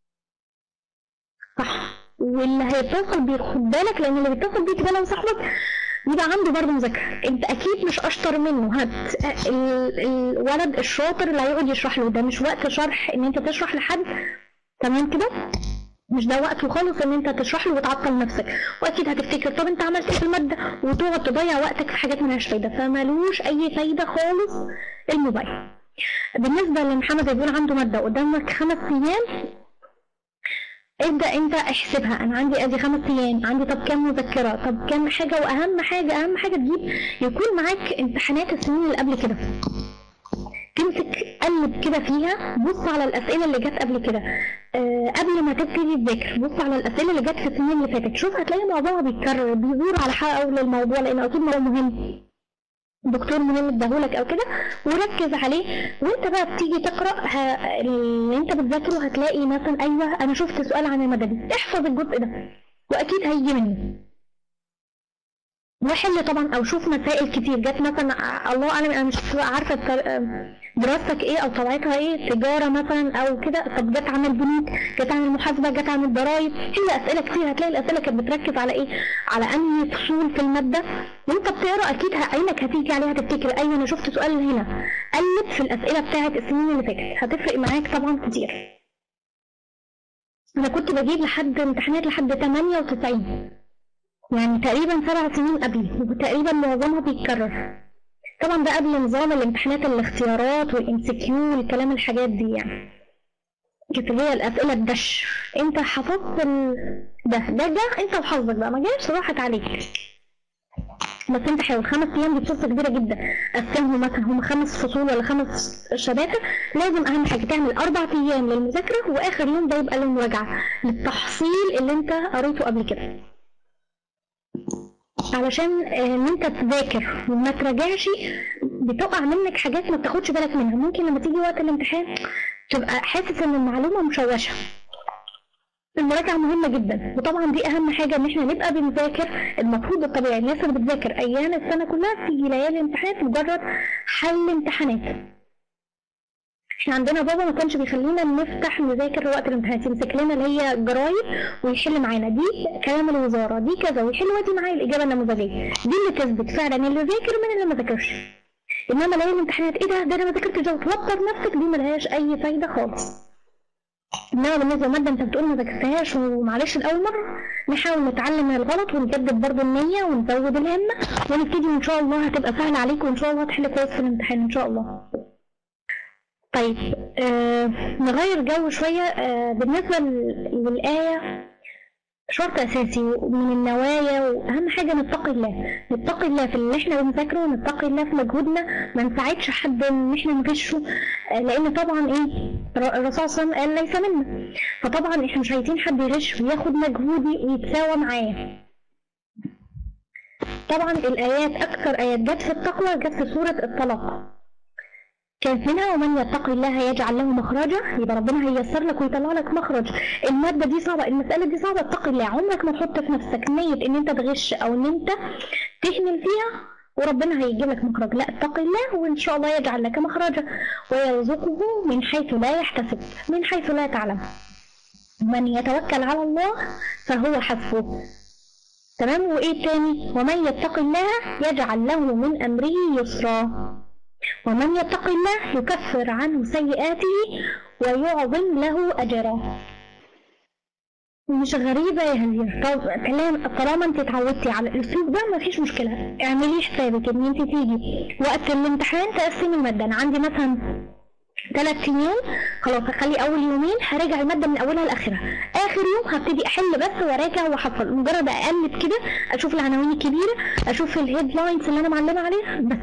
صح واللي هيتصل بيه خد بالك لان اللي بيتصل بيك ده لو صاحبك يبقى عنده برضه مذاكرة انت اكيد مش اشطر منه هات ال- الولد الشاطر اللي هيقعد يشرح له ده مش وقت شرح ان انت تشرح لحد تمام كده مش ده وقته خالص ان انت تشرح له وتعطل نفسك واكيد هتفتكر طب انت عملت ايه في الماده وتقعد تضيع وقتك في حاجات ملهاش فايده فمالوش اي فايده خالص الموبايل بالنسبه لمحمد يقول عنده ماده قدامك خمس ايام ابدا انت احسبها انا عندي ادي خمس ايام عندي طب كام مذكره طب كام حاجه واهم حاجه اهم حاجه تجيب يكون معاك امتحانات السنين اللي قبل كده تمسك قلب كده فيها بص على الاسئله اللي جت قبل كده آه قبل ما تبتدي تذاكر بص على الاسئله اللي جت في السنين اللي فاتت شوف هتلاقي موضوع بيتكرر بيدور على حول الموضوع لان اكيد موضوع مهم دكتور مهم اداهولك او كده وركز عليه وانت بقى بتيجي تقرا ه... اللي انت بتذاكره هتلاقي مثلا ايوه انا شفت سؤال عن الماده دي احفظ الجزء ده واكيد هيجي منه وحل طبعا او شوف مسائل كتير جت مثلا ع- الله اعلم انا مش عارفه التر- دراستك ايه او طبيعتها ايه تجاره مثلا او كده طب جت عن البنوك جت عن المحاسبه جت عن الضرايب هي اسئله كتير هتلاقي الاسئله كانت بتركز على ايه على انهي فصول في الماده وانت بتقرا اكيد ه- عينك هتيجي عليها تفتكر ايوه انا شفت سؤال هنا قلب في الاسئله بتاعه السنين اللي فاتت هتفرق معاك طبعا كتير انا كنت بجيب لحد امتحانات لحد 98 يعني تقريبا سبع سنين قبلي وتقريبا معظمها بيتكرر طبعا ده قبل نظام الامتحانات الاختيارات والام سي كيو والكلام الحاجات دي يعني كانت اللي هي الاسئله الدش انت حفظت ال... ده ده ده انت وحظك بقى ما جاش راحت عليك بس انت حاول خمس ايام دي فرصه كبيره جدا قسمهم مثلا هم خمس فصول ولا خمس شباتر لازم اهم حاجه تعمل اربع ايام للمذاكره واخر يوم ده يبقى للمراجعه للتحصيل اللي انت قريته قبل كده علشان آه، ان انت تذاكر وما تراجعش بتقع منك حاجات ما بتاخدش بالك منها ممكن لما تيجي وقت الامتحان تبقى حاسس ان المعلومه مشوشه المراجعة مهمة جدا وطبعا دي أهم حاجة إن إحنا نبقى بنذاكر المفروض الطبيعي الناس اللي بتذاكر أيام السنة كلها تيجي ليالي امتحانات مجرد حل امتحانات احنا عندنا بابا ما كانش بيخلينا نفتح نذاكر وقت الامتحانات يمسك لنا اللي هي جرايد ويحل معانا دي كلام الوزاره دي كذا ويحل وادي معايا الاجابه النموذجيه دي اللي تثبت فعلا اللي ذاكر من اللي ما ذاكرش انما لو الامتحانات ايه ده ده انا ما ذاكرتش ده وتوتر نفسك دي ملهاش اي فايده خالص انما بالنسبه لماده انت بتقول ما ذاكرتهاش ومعلش لاول مره نحاول نتعلم من الغلط ونجدد برضه النيه ونزود الهمه ونبتدي ان شاء الله هتبقى سهله عليك وان شاء الله تحل كويس في الامتحان ان شاء الله طيب آه نغير جو شوية آه بالنسبة للآية شرط أساسي من النوايا وأهم حاجة نتقي الله نتقي الله في اللي احنا بنذاكره ونتقي الله في مجهودنا ما نساعدش حد إن احنا نغشه آه لأن طبعا إيه الرسول صلى الله عليه وسلم قال ليس منا فطبعا احنا مش عايزين حد يغش وياخد مجهودي ويتساوى معايا طبعا الآيات أكثر آيات جت في التقوى جت في سورة الطلاق كانت منها ومن يتقي الله يجعل له مخرجا يبقى ربنا هيسر لك ويطلع لك مخرج المادة دي صعبة المسألة دي صعبة اتقي الله عمرك ما تحط في نفسك نية ان انت تغش او ان انت تهمل فيها وربنا هيجيب لك مخرج لا اتقي الله وان شاء الله يجعل لك مخرجا ويرزقه من حيث لا يحتسب من حيث لا تعلم من يتوكل على الله فهو حسبه تمام وايه تاني ومن يتق الله يجعل له من امره يسرا ومن يتق الله يكفر عنه سيئاته ويعظم له أجرا مش غريبة يا هزير طب طالما انت اتعودتي على الاسلوب ده مفيش مشكلة اعملي حسابك ان انت تيجي وقت الامتحان تقسمي المادة انا عندي مثلا ثلاث ايام خلاص هخلي اول يومين هراجع المادة من اولها لاخرها اخر يوم هبتدي احل بس وراجع واحفظ مجرد اقلب كده اشوف العناوين الكبيرة اشوف الهيد لاينز اللي انا معلمة عليها بس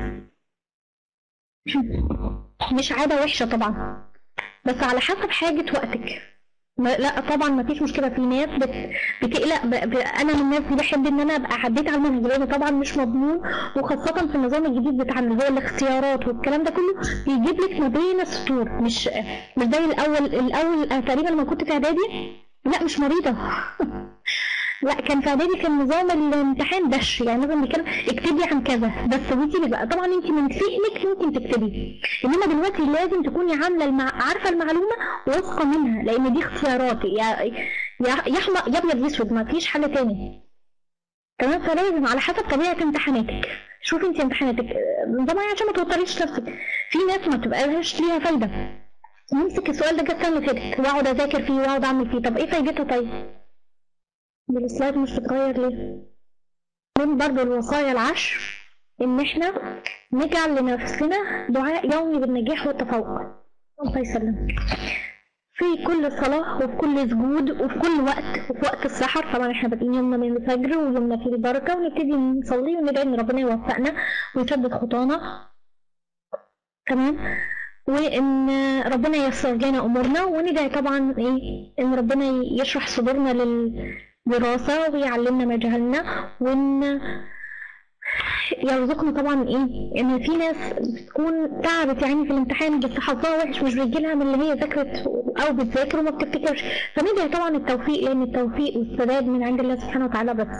مش عادة وحشة طبعا بس على حسب حاجة وقتك لا طبعا ما فيش مشكله في ناس بت... بتقلق ب... ب... انا من الناس دي بحب ان انا ابقى عديت على المنهج لان طبعا مش مضمون وخاصه في النظام الجديد بتاعنا اللي هو الاختيارات والكلام ده كله بيجيب لك ما بين السطور مش مش زي الاول الاول تقريبا لما كنت في اعدادي لا مش مريضه لا كان في اعدادي كان نظام الامتحان دش يعني مثلا بيتكلم اكتبي عن كذا بس ودي بقى طبعا انت من فهمك ممكن تكتبي انما دلوقتي لازم تكوني عامله المع... عارفه المعلومه واثقه منها لان دي اختياراتي يا يا يا احمر يا ابيض اسود ما فيش حل تاني تمام فلازم على حسب طبيعه امتحاناتك شوفي انت امتحاناتك طبعا عشان ما توتريش نفسك في ناس ما تبقاش ليها فايده نمسك السؤال ده جت السنه اللي فاتت واقعد اذاكر فيه واقعد اعمل فيه طب ايه فايدتها طيب بالسلايد مش بتغير ليه من برضو الوصايا العشر ان احنا نجعل لنفسنا دعاء يومي بالنجاح والتفوق الله يسلمك في كل صلاة وفي كل سجود وفي كل وقت وفي وقت السحر طبعا احنا بادئين يومنا من الفجر ويومنا فيه البركة ونبتدي نصلي وندعي ان ربنا يوفقنا ويثبت خطانا تمام وان ربنا ييسر لنا امورنا وندعي طبعا ايه ان ربنا يشرح صدورنا لل دراسة ويعلمنا ما جهلنا وإن يرزقنا طبعا ايه ان في ناس بتكون تعبت يعني في الامتحان بس حظها وحش مش بيجيلها من اللي هي ذاكرت او بتذاكر وما بتفتكرش فندعي طبعا التوفيق لان التوفيق والسداد من عند الله سبحانه وتعالى بس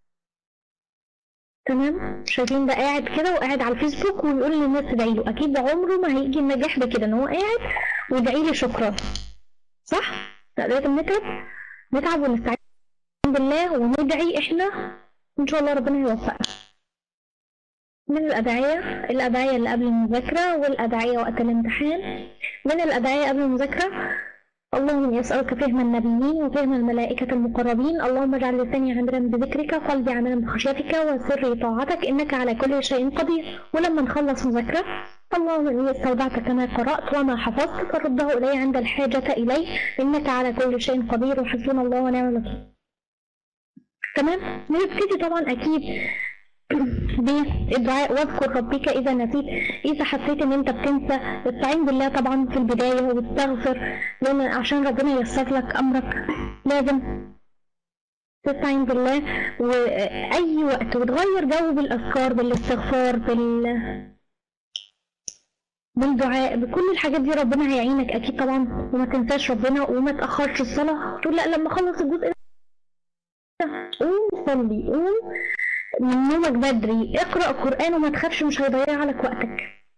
تمام شايفين ده قاعد كده وقاعد على الفيسبوك ويقول للناس تدعي له اكيد عمره ما هيجي النجاح ده كده ان هو قاعد ويدعي لي شكرا صح؟ لا لازم نتعب نتعب ونستعين بالله وندعي احنا ان شاء الله ربنا يوفقنا من الأدعية الأدعية اللي قبل المذاكرة والأدعية وقت الامتحان من الأدعية قبل المذاكرة اللهم يسألك فهم النبيين وفهم الملائكة المقربين اللهم اجعل لساني عامرا بذكرك قلبي عامرا بخشيتك وسري طاعتك إنك على كل شيء قدير ولما نخلص مذاكرة اللهم إني استودعتك ما قرأت وما حفظت فرده إلي عند الحاجة إليه إنك على كل شيء قدير وحسبنا الله ونعم الوكيل تمام نبتدي طبعا اكيد بالدعاء واذكر ربك إذا نسيت إذا حسيت إن أنت بتنسى استعين بالله طبعا في البداية واستغفر لأن عشان ربنا ييسر لك أمرك لازم تستعين بالله وأي وقت وتغير جو بالأذكار بالاستغفار بال بالدعاء بكل الحاجات دي ربنا هيعينك أكيد طبعا وما تنساش ربنا وما تأخرش الصلاة تقول لا لما أخلص الجزء ده قوم صلي قوم من نومك بدري اقرأ القرآن وما تخافش مش هيضيع لك وقتك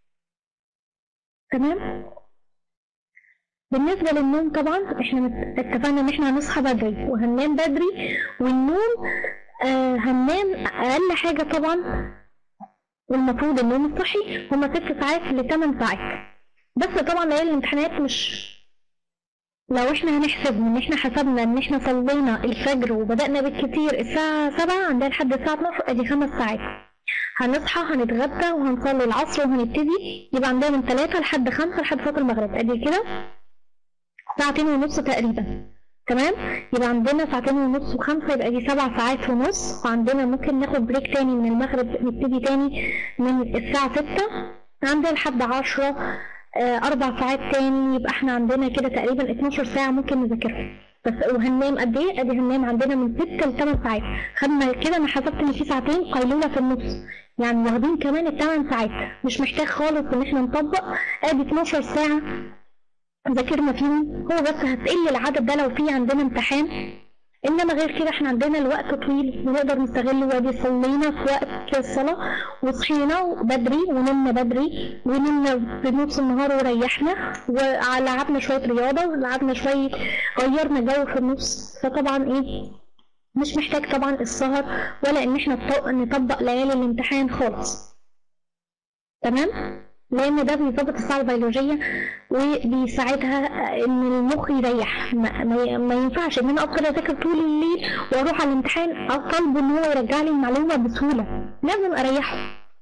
تمام بالنسبة للنوم طبعا احنا مت- اتفقنا ان احنا هنصحى بدري وهننام بدري والنوم آه هننام اقل حاجة طبعا والمفروض النوم الصحي هما ست ساعات لتمن ساعات بس طبعا ليالي الامتحانات مش لو احنا هنحسب ان احنا حسبنا ان احنا صلينا الفجر وبدأنا بالكتير الساعة سبعة عندنا لحد الساعة 12 ادي خمس ساعات هنصحى هنتغدى وهنصلي العصر وهنبتدي يبقى عندنا من ثلاثة لحد خمسة لحد صلاة المغرب ادي كده ساعتين ونص تقريبا تمام يبقى عندنا ساعتين ونص وخمسة يبقى دي سبع ساعات ونص وعندنا ممكن ناخد بريك تاني من المغرب نبتدي تاني من الساعة ستة عندنا لحد عشرة آه، أربع ساعات تاني يبقى احنا عندنا كده تقريبا 12 ساعة ممكن نذاكرها بس وهننام قد ايه؟ ادي هننام عندنا من 6 ل 8 ساعات خدنا كده انا حسبت ان في ساعتين قيلولة في النص يعني واخدين كمان الثمان ساعات مش محتاج خالص ان احنا نطبق ادي 12 ساعة ذاكرنا فيهم هو بس هتقل العدد ده لو في عندنا امتحان انما غير كده احنا عندنا الوقت طويل ونقدر نستغله وادي صلينا في وقت الصلاة وصحينا بدري ونمنا بدري ونمنا في نص النهار وريحنا ولعبنا شوية رياضة ولعبنا شوية غيرنا جو في النص فطبعا ايه مش محتاج طبعا السهر ولا ان احنا نط- نطبق ليالي الامتحان خالص تمام لان ده بيظبط الساعه البيولوجيه وبيساعدها ان المخ يريح ما, ما, ما ينفعش ان انا افضل اذاكر طول الليل واروح على الامتحان اطالبه ان هو يرجع لي المعلومه بسهوله لازم اريحه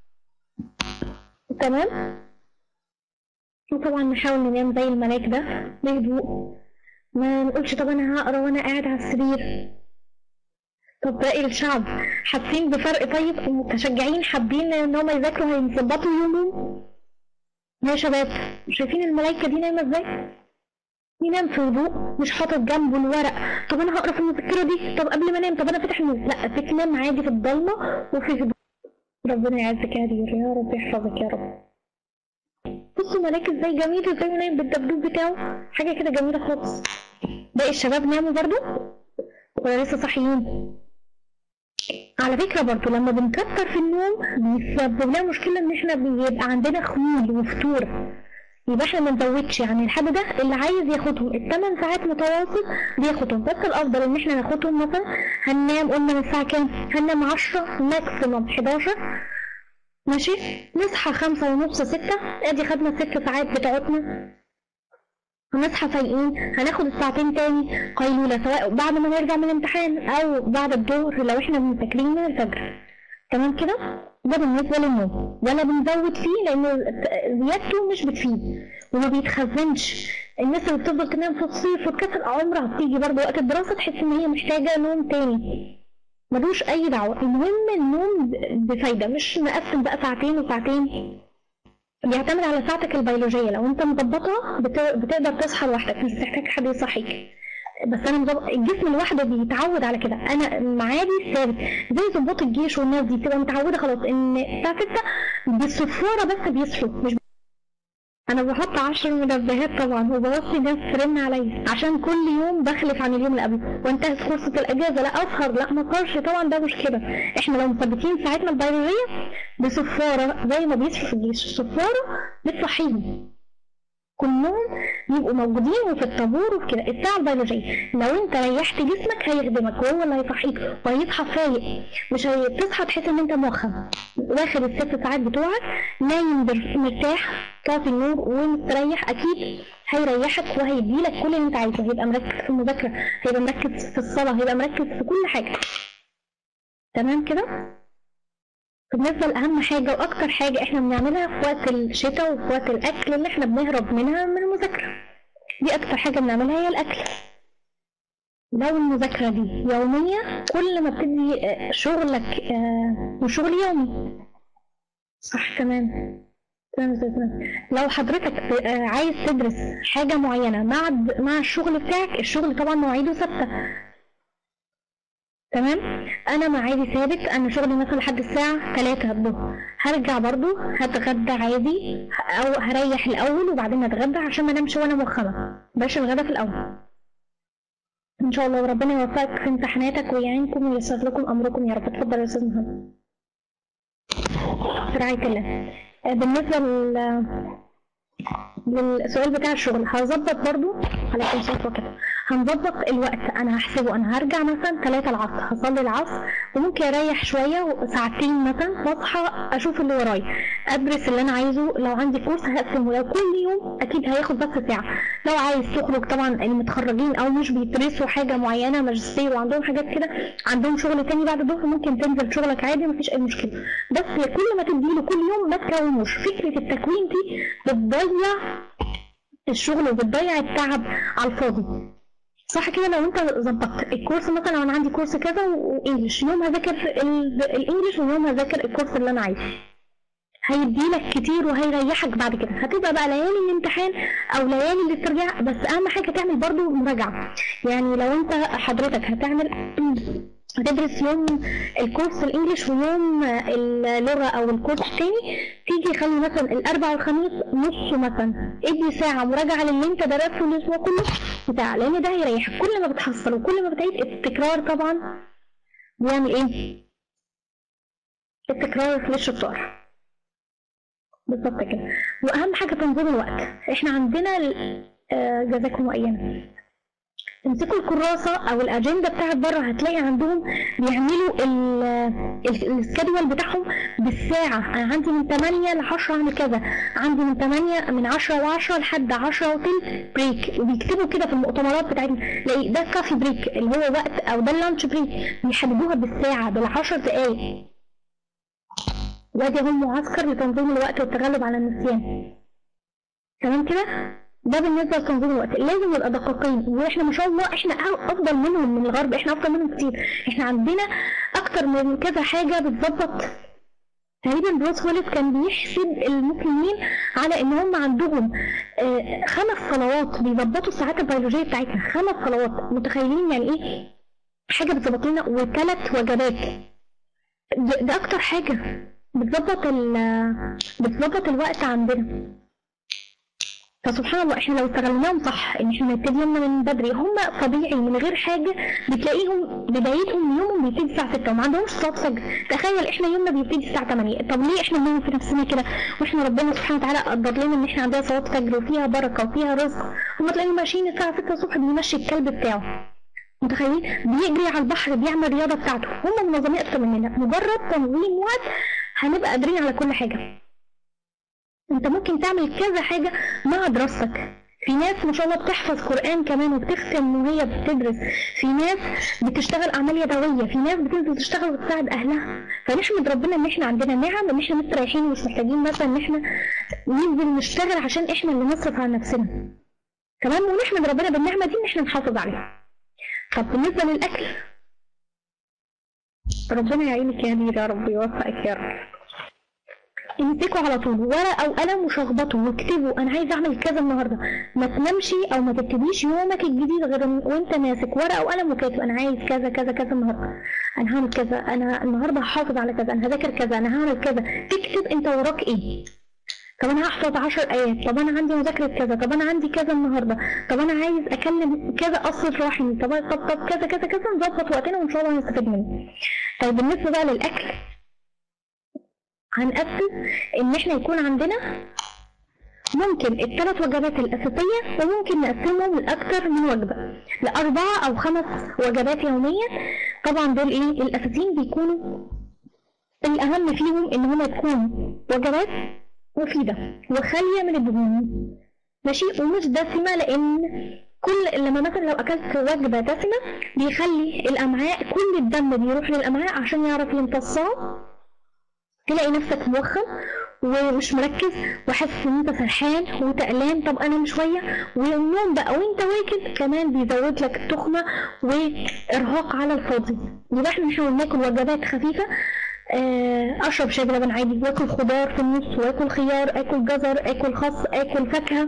تمام وطبعا نحاول ننام زي الملاك ده بهدوء ما نقولش طب انا هقرا وانا قاعد على السرير طب باقي الشعب حاسين بفرق طيب متشجعين حابين ان هم يذاكروا هيظبطوا يومهم يا شباب شايفين الملايكة دي نايمة ازاي؟ ينام في هدوء مش حاطط جنبه الورق طب انا هقرا في المذكرة دي طب قبل ما انام طب انا فاتح النور لا بتنام عادي في الضلمة وفي هدوء ربنا يعزك يا دير يا رب يحفظك يا رب بصوا ملاك ازاي جميل ازاي نايم بالدبدوب بتاعه حاجة كده جميلة خالص باقي الشباب ناموا برضو ولا لسه صاحيين على فكرة برضو لما بنكتر في النوم بيسبب لنا مشكلة ان احنا بيبقى عندنا خمول وفتور يبقى احنا ما نزودش يعني الحد ده اللي عايز ياخدهم الثمان ساعات متواصل بياخدهم بس الافضل ان احنا ناخدهم مثلا هننام قلنا من الساعة كام؟ هننام 10 ماكسيموم 11 ماشي نصحى خمسة ونص ستة ادي خدنا ست ساعات بتاعتنا هنصحى فايقين هناخد الساعتين تاني قيلولة سواء بعد ما نرجع من الامتحان أو بعد الظهر لو احنا مذاكرين من الفجر تمام كده؟ ده بالنسبة للنوم ولا بنزود فيه لأن زيادته مش بتفيد وما بيتخزنش الناس اللي بتفضل تنام في الصيف وتكسل عمرها بتيجي برضه وقت الدراسة تحس إن هي محتاجة نوم تاني ملوش أي دعوة المهم النوم ب- بفايدة مش نقسم بقى ساعتين وساعتين بيعتمد على ساعتك البيولوجية لو انت مظبطها بت- بتقدر تصحى لوحدك مش بتحتاج حد يصحيك بس انا مظبط الجسم لوحده بيتعود على كده انا معادي ثابت زي ضباط الجيش والناس دي بتبقى متعوده خلاص ان الساعه 6 بالصفاره بس بيصحوا مش انا بحط عشر منبهات طبعا وبوصي ناس ترن عليا عشان كل يوم بخلف عن اليوم اللي قبله وانتهت فرصه الاجازه لا اسهر لا ما اسهرش طبعا ده مش كده احنا لو مثبتين ساعتنا البيولوجيه بصفاره زي ما بيصحوا في الجيش الصفاره بتصحيهم كلهم يبقوا موجودين وفي الطابور وفي كده الساعة البيولوجية لو انت ريحت جسمك هيخدمك وهو اللي هيصحيك وهيصحى فايق مش هتصحى تحس ان انت موخم واخد الست ساعات بتوعك نايم بر- مرتاح طافي النور ومستريح اكيد هيريحك وهيديلك كل اللي انت عايزه هيبقى مركز في المذاكرة هيبقى مركز في الصلاة هيبقى مركز في كل حاجة تمام كده؟ بالنسبة لأهم حاجة وأكتر حاجة إحنا بنعملها في وقت الشتاء وفي وقت الأكل اللي إحنا بنهرب منها من المذاكرة دي أكتر حاجة بنعملها هي الأكل لو المذاكرة دي يومية كل ما بتدي آه، شغلك آه، وشغل يومي صح تمام تمام زي تمام. لو حضرتك آه، عايز تدرس حاجة معينة مع الد- مع الشغل بتاعك الشغل طبعا مواعيده ثابتة تمام انا ميعادي ثابت انا شغلي مثلا لحد الساعة 3 الظهر هرجع برضو هتغدى عادي او هريح الاول وبعدين اتغدى عشان ما انامش وانا موخمة باش الغدا في الاول ان شاء الله وربنا يوفقك في امتحاناتك ويعينكم وييسر لكم امركم يا رب اتفضل يا استاذ محمد في رعاية الله آه، بالنسبة لل للسؤال بتاع الشغل هظبط برضو عليكم الصلاة وكده هنظبط الوقت انا هحسبه انا هرجع مثلا 3 العصر هصلي العصر وممكن اريح شويه ساعتين مثلا واصحى اشوف اللي ورايا ادرس اللي انا عايزه لو عندي كورس هقسمه لو كل يوم اكيد هياخد بس ساعه لو عايز تخرج طبعا المتخرجين او مش بيدرسوا حاجه معينه ماجستير وعندهم حاجات كده عندهم شغل تاني بعد الظهر ممكن تنزل شغلك عادي مفيش اي مشكله بس كل ما تديله كل يوم ما تكونوش فكره التكوين دي بتضيع الشغل وبتضيع التعب على الفاضي صح كده لو انت ظبطت الكورس مثلا لو انا عندي كورس كذا وانجلش يوم هذاكر ال- الانجليش ويوم هذاكر الكورس اللي انا عايزه هيديلك كتير وهيريحك بعد كده هتبقى بقى ليالي الامتحان او ليالي الاسترجاع بس اهم حاجه تعمل برضو مراجعه يعني لو انت حضرتك هتعمل هتدرس يوم الكورس الانجليش ويوم اللغه او الكورس التاني تيجي خلي مثلا الاربع والخميس نصه مثلا ادي ساعه مراجعه للي انت درسته الاسبوع كله بتاع لان ده هيريحك كل ما بتحصل وكل ما بتعيد التكرار طبعا بيعمل ايه؟ التكرار في الشطار بالظبط كده واهم حاجه تنظيم الوقت احنا عندنا ال- آه، جزاكم الله ايانا امسكوا الكراسه او الاجنده بتاعت بره هتلاقي عندهم بيعملوا ال- ال- السكادول بتاعهم بالساعه انا عندي من 8 ل 10 اعمل كذا عندي من 8 من 10 ل 10 لحد 10 وتلت بريك وبيكتبوا كده في المؤتمرات بتاعتهم تلاقي ده كافي بريك اللي هو وقت او ده اللانش بريك بيحددوها بالساعه بالعشر دقائق وادي هم معسكر لتنظيم الوقت والتغلب على النسيان تمام كده ده بالنسبه لتنظيم الوقت لازم نبقى دقيقين واحنا ما شاء الله احنا افضل منهم من الغرب احنا افضل منهم كتير احنا عندنا اكتر من كذا حاجه بتظبط تقريبا بروس ويلس كان بيحسب المسلمين على ان هم عندهم آه، خمس صلوات بيظبطوا الساعات البيولوجيه بتاعتنا خمس صلوات متخيلين يعني ايه حاجه بتظبط لنا وثلاث وجبات ده, ده اكتر حاجه بتظبط ال- بتظبط الوقت عندنا فسبحان الله احنا لو استغلناهم صح ان احنا نبتدي يومنا من بدري هم طبيعي من غير حاجه بتلاقيهم بدايتهم يومهم بيبتدي الساعه 6 وما عندهمش صلاه فجر تخيل احنا يومنا بيبتدي الساعه 8 طب ليه احنا بنعمل في نفسنا كده واحنا ربنا سبحانه وتعالى قدر لنا ان احنا عندنا صلاه فجر وفيها بركه وفيها رزق هم تلاقيهم ماشيين الساعه 6 الصبح بيمشي الكلب بتاعه متخيلين بيجري على البحر بيعمل الرياضه بتاعته هم منظمين اكتر مننا مجرد تنظيم وقت هنبقى قادرين على كل حاجه انت ممكن تعمل كذا حاجه مع دراستك في ناس ما شاء الله بتحفظ قرآن كمان وبتختم وهي بتدرس في ناس بتشتغل أعمال يدوية في ناس بتنزل تشتغل وتساعد أهلها فنحمد ربنا إن إحنا عندنا نعم إن إحنا مستريحين ومش محتاجين مثلا إن إحنا ننزل نشتغل عشان إحنا اللي نصرف على نفسنا تمام ونحمد ربنا بالنعمة دي إن إحنا نحافظ عليها طب بالنسبة للأكل ربنا يعينك يا هدير يا رب يوفقك يا رب امسكوا على طول ورقة وقلم وشخبطوا واكتبوا انا عايز اعمل كذا النهارده ما تنامش او ما تبتديش يومك الجديد غير وانت ماسك ورقة وقلم وكاتب انا عايز كذا كذا كذا النهارده انا هعمل كذا انا النهارده هحافظ على كذا انا هذاكر كذا انا هعمل كذا تكتب انت وراك ايه طب انا هحفظ 10 ايات طب انا عندي مذاكره كذا طب انا عندي كذا النهارده طب انا عايز اكلم كذا اصل رحمي طب طب طب كذا كذا كذا نظبط وقتنا وان شاء الله هنستفيد منه طيب بالنسبه بقى للاكل هنقسم ان احنا يكون عندنا ممكن الثلاث وجبات الأساسية وممكن نقسمهم لأكثر من وجبة لأربعة أو خمس وجبات يوميا طبعا دول إيه الأساسيين بيكونوا الأهم فيهم إن هما تكون وجبات مفيدة وخالية من الدهون ماشي ومش دسمة لأن كل لما مثلا لو أكلت وجبة دسمة بيخلي الأمعاء كل الدم بيروح للأمعاء عشان يعرف يمتصها تلاقي نفسك موخم ومش مركز وحاسس ان انت سرحان وتقلان طب انام شويه والنوم بقى وانت واكل كمان بيزود لك التخمه وارهاق على الفاضي يبقى احنا نحاول ناكل وجبات خفيفه آه، اشرب شاي بلبن عادي واكل خضار في النص واكل خيار اكل جزر اكل خس اكل فاكهه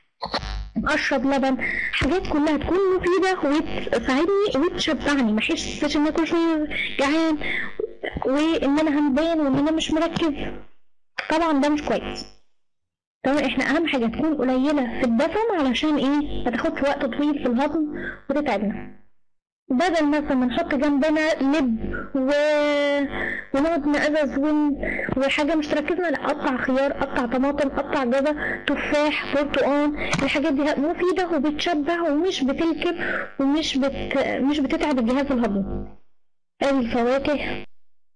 اشرب لبن حاجات كلها تكون مفيده وتساعدني وتشبعني ما احسش ان انا كل شويه جعان وان انا همدان وان انا مش مركز طبعا ده مش كويس طبعا احنا اهم حاجه تكون قليله في الدسم علشان ايه ما تاخدش وقت طويل في الهضم وتتعبنا بدل مثلا ما نحط جنبنا لب و... ونقعد نقزز ون... وحاجة مش تركزنا لا قطع خيار قطع طماطم قطع جزر تفاح برتقال الحاجات دي مفيدة وبتشبع ومش بتلكم ومش بت... مش بتتعب الجهاز الهضمي ادي الفواكه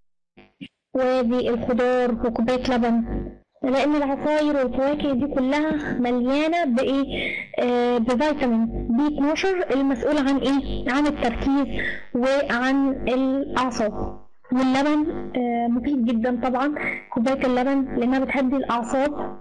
وادي الخضار وكوباية لبن لان العصاير والفواكه دي كلها مليانه بايه آه بفيتامين بي 12 المسؤول عن ايه عن التركيز وعن الاعصاب واللبن آه مفيد جدا طبعا كوبايه اللبن لانها بتهدي الاعصاب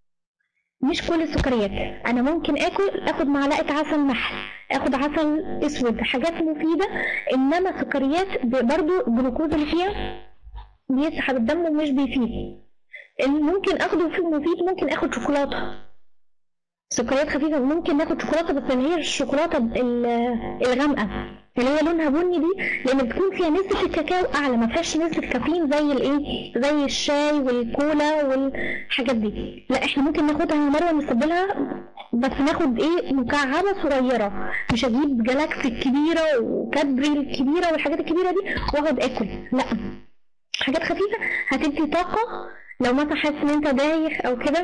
مش كل السكريات انا ممكن اكل اخد معلقه عسل نحل اخد عسل اسود حاجات مفيده انما السكريات برضو الجلوكوز اللي فيها بيسحب الدم ومش بيفيد اللي ممكن اخده في المفيد ممكن اخد شوكولاته سكريات خفيفه ممكن ناخد شوكولاته بس اللي هي الشوكولاته الغامقه اللي هي لونها بني دي لان بتكون فيها نسبه الكاكاو اعلى ما فيهاش نسبه كافيين زي الايه زي الشاي والكولا والحاجات دي لا احنا ممكن ناخدها مره نستبدلها بس ناخد ايه مكعبه صغيره مش اجيب جالاكسي الكبيره وكادبري الكبيره والحاجات الكبيره دي واقعد اكل لا حاجات خفيفه هتدي طاقه لو مثلا حاسس ان انت دايخ او كده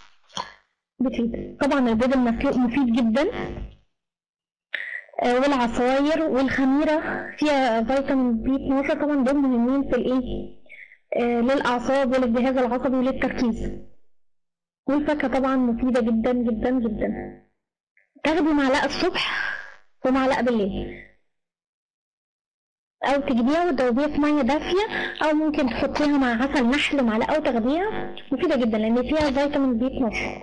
بتفيد طبعا البيض المسلوق مفيد جدا آه، والعصاير والخميرة فيها فيتامين بي 12 طبعا دول مهمين في الايه آه، للأعصاب وللجهاز العصبي وللتركيز والفاكهة طبعا مفيدة جدا جدا جدا تاخدي معلقة الصبح ومعلقة بالليل او تجيبيها وتدوبيها في ميه دافيه او ممكن تحطيها مع عسل نحل معلقه وتاخديها مفيده جدا لان فيها فيتامين بي 12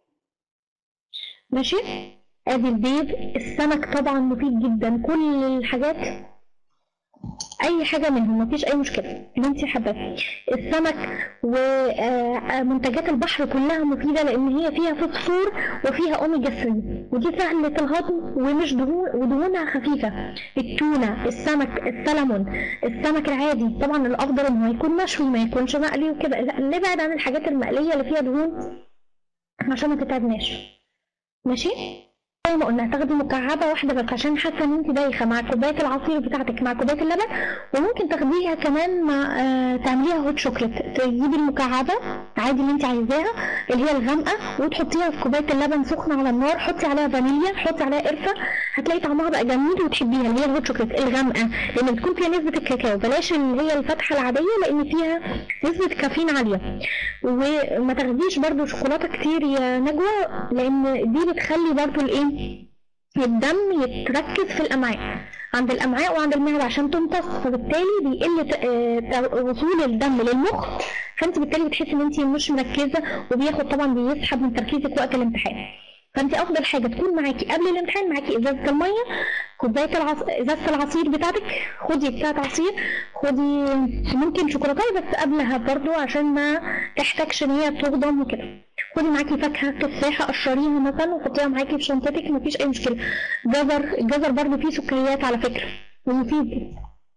ماشي ادي البيض السمك طبعا مفيد جدا كل الحاجات اي حاجه منهم مفيش اي مشكله اللي انت حباها السمك ومنتجات البحر كلها مفيده لان هي فيها فوسفور وفيها اوميجا 3 ودي سهله الهضم ومش دهون ودهونها خفيفه التونه السمك السلمون السمك العادي طبعا الافضل انه يكون مشوي ما يكونش مقلي وكده لا نبعد عن الحاجات المقليه اللي فيها دهون عشان ما تتعبناش ماشي زي ما قلنا تاخدي مكعبة واحدة بس عشان حاسة ان انت دايخة مع كوباية العصير بتاعتك مع كوباية اللبن وممكن تاخديها كمان مع آه تعمليها هوت شوكليت تجيبي المكعبة عادي اللي انت عايزاها اللي هي الغامقة وتحطيها في كوباية اللبن سخنة على النار حطي عليها فانيليا حطي عليها قرفة هتلاقي طعمها بقى جميل وتحبيها اللي هي الهوت شوكليت الغامقة لان بتكون فيها نسبة الكاكاو بلاش اللي هي الفاتحة العادية لان فيها نسبة كافيين عالية وما تاخديش برضو شوكولاتة كتير يا نجوى لان دي بتخلي برضو الايه الدم يتركز في الامعاء عند الامعاء وعند المعده عشان تمتص فبالتالي بيقل آه، وصول الدم للمخ فانت بالتالي بتحسي ان انت مش مركزه وبياخد طبعا بيسحب من تركيزك وقت الامتحان فانت افضل حاجه تكون معاكي قبل الامتحان معاكي ازازه الميه كوبايه العص... ازازه العصير بتاعتك خدي بتاعه عصير خدي ممكن شوكولاته بس قبلها برضو عشان ما تحتاجش ان هي تهضم وكده خدي معاكي فاكهه تفاحه قشريها مثلا وحطيها معاكي في شنطتك مفيش اي مشكله جزر الجزر برضو فيه سكريات على فكره ومفيد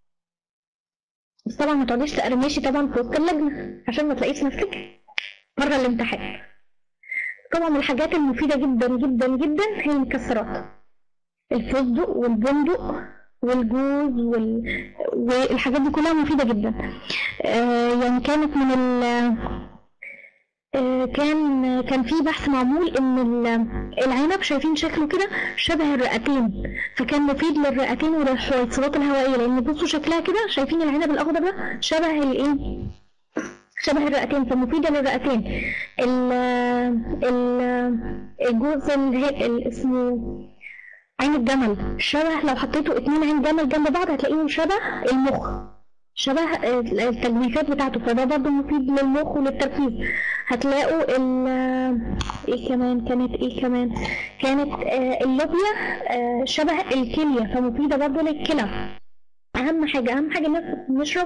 بس طبعا ما تقعديش تقرمشي طبعا في وسط اللجنه عشان ما تلاقيش نفسك بره الامتحان طبعا الحاجات المفيده جدا جدا جدا هي المكسرات الفستق والبندق والجوز وال... والحاجات دي كلها مفيده جدا آه يعني كانت من ال آه، كان كان في بحث معمول ان العنب شايفين شكله كده شبه الرئتين فكان مفيد للرئتين وللحويصلات الهوائيه لان بصوا شكلها كده شايفين العنب الاخضر ده شبه الايه شبه الرئتين فمفيدة للرئتين ال ال الجزء اللي اسمه عين الجمل شبه لو حطيتوا اتنين عين جمل جنب بعض هتلاقيهم شبه المخ شبه التجويفات بتاعته فده برضه مفيد للمخ وللتركيز هتلاقوا ال ايه كمان كانت ايه كمان كانت آه، اللوبيا آه، شبه الكلية فمفيدة برضه للكلى أهم حاجة أهم حاجة الناس نشرب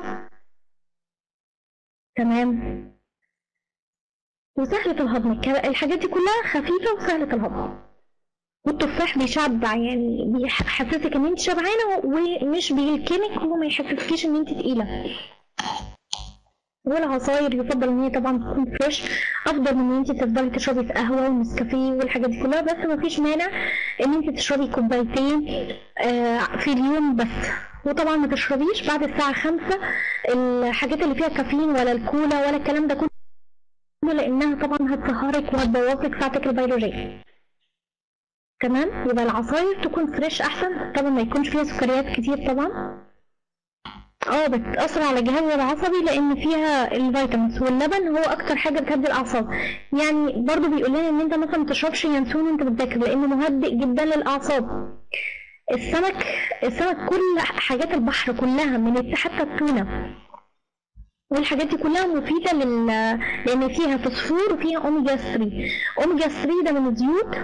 تمام وسهلة الهضم الك- الحاجات دي كلها خفيفة وسهلة الهضم والتفاح بيشبع يعني بيحسسك ان انت شبعانة ومش بيلكمك وما يحسسكيش ان انت تقيلة والعصاير يفضل ان هي طبعا تكون فريش افضل من ان انت تفضلي تشربي في قهوه ونسكافيه والحاجات دي كلها بس ما فيش مانع ان انت تشربي كوبايتين آه، في اليوم بس وطبعا ما تشربيش بعد الساعه خمسة الحاجات اللي فيها كافيين ولا الكولا ولا الكلام ده كله لانها طبعا هتسهرك وهتبوظ لك ساعتك البيولوجيه تمام يبقى العصاير تكون فريش احسن طبعا ما يكونش فيها سكريات كتير طبعا اه بتأثر على الجهاز العصبي لأن فيها الفيتامينز واللبن هو أكتر حاجة بتهدي الأعصاب يعني برضو بيقول لنا إن أنت مثلا ما تشربش ينسون وأنت بتذاكر لأنه مهدئ جدا للأعصاب السمك السمك كل حاجات البحر كلها من الت- حتى التونة والحاجات دي كلها مفيدة لل... لأن فيها فوسفور وفيها أوميجا 3 أوميجا 3 ده من الزيوت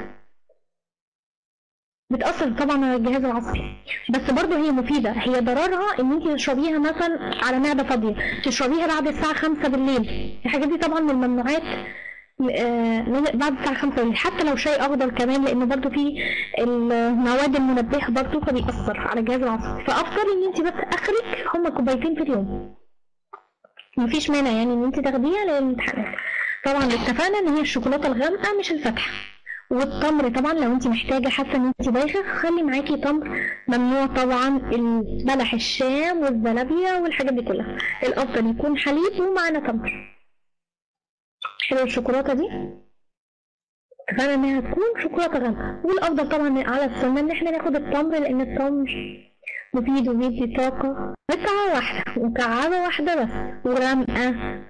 بتأثر طبعا على الجهاز العصبي بس برضه هي مفيدة هي ضررها ان انت تشربيها مثلا على معدة فاضية تشربيها بعد الساعة خمسة بالليل الحاجات دي طبعا من الممنوعات آه، من- بعد الساعة خمسة بالليل حتى لو شاي أخضر كمان لأنه برضه فيه المواد المنبهة برضه فبيأثر على الجهاز العصبي فأفضل إن أنت بس آخرك هما كوبايتين في اليوم مفيش مانع يعني إن أنت تاخديها للامتحانات طبعا اتفقنا إن هي الشوكولاتة الغامقة مش الفاتحة والتمر طبعا لو انت محتاجة حاسة ان انت بايخة خلي معاكي تمر ممنوع طبعا البلح الشام والزلابية والحاجات دي كلها الافضل يكون حليب ومعانا تمر حلوة الشوكولاتة دي اتفقنا انها تكون شوكولاتة غامقة والافضل طبعا على السنة ان احنا ناخد التمر لان التمر مفيد وبيدي طاقة قطعة واحدة مكعبة واحدة بس وغامقة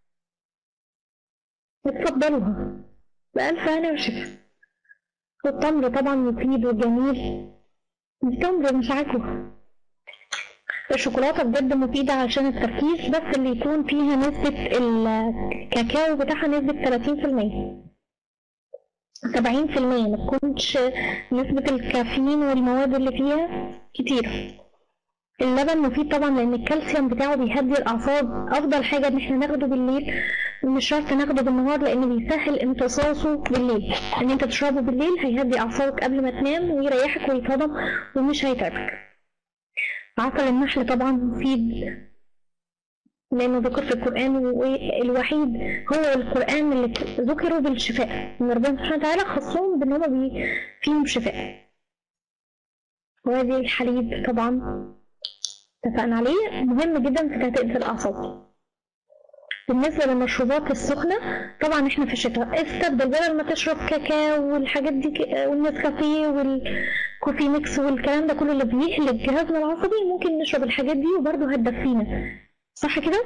اتفضلوها بألف هنا وشفا والتمر طبعا مفيد وجميل التمر مش عاجبه الشوكولاتة بجد مفيدة عشان التركيز بس اللي يكون فيها نسبة الكاكاو بتاعها نسبة تلاتين في المية سبعين في المية متكونش نسبة الكافيين والمواد اللي فيها كتير اللبن مفيد طبعا لان الكالسيوم بتاعه بيهدي الاعصاب افضل حاجه ان احنا ناخده بالليل مش شرط ناخده بالنهار لان بيسهل امتصاصه بالليل ان انت تشربه بالليل هيهدي اعصابك قبل ما تنام ويريحك ويتهضم ومش هيتعبك عسل النحل طبعا مفيد لأنه ذكر في القرآن والوحيد هو القرآن اللي ذكروا بالشفاء إن ربنا سبحانه وتعالى خصهم بإن هما بي- فيهم شفاء وهذه الحليب طبعا اتفقنا عليه مهم جدا في تهدئة الأعصاب بالنسبة للمشروبات السخنة طبعا احنا في الشتاء استبدل بدل ما تشرب كاكاو والحاجات دي ك- والنسكافيه والكوفي ميكس والكلام ده كله اللي بيهلك جهازنا العصبي ممكن نشرب الحاجات دي وبرضه هتدفينا صح كده؟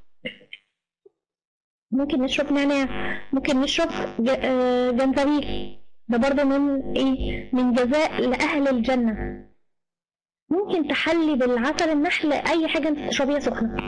ممكن نشرب نعناع ممكن نشرب ج- آه، جنزبيل ده برضه من ايه؟ من جزاء لأهل الجنة ممكن تحلي بالعسل النحل أي حاجة أنت تشربيها سخنة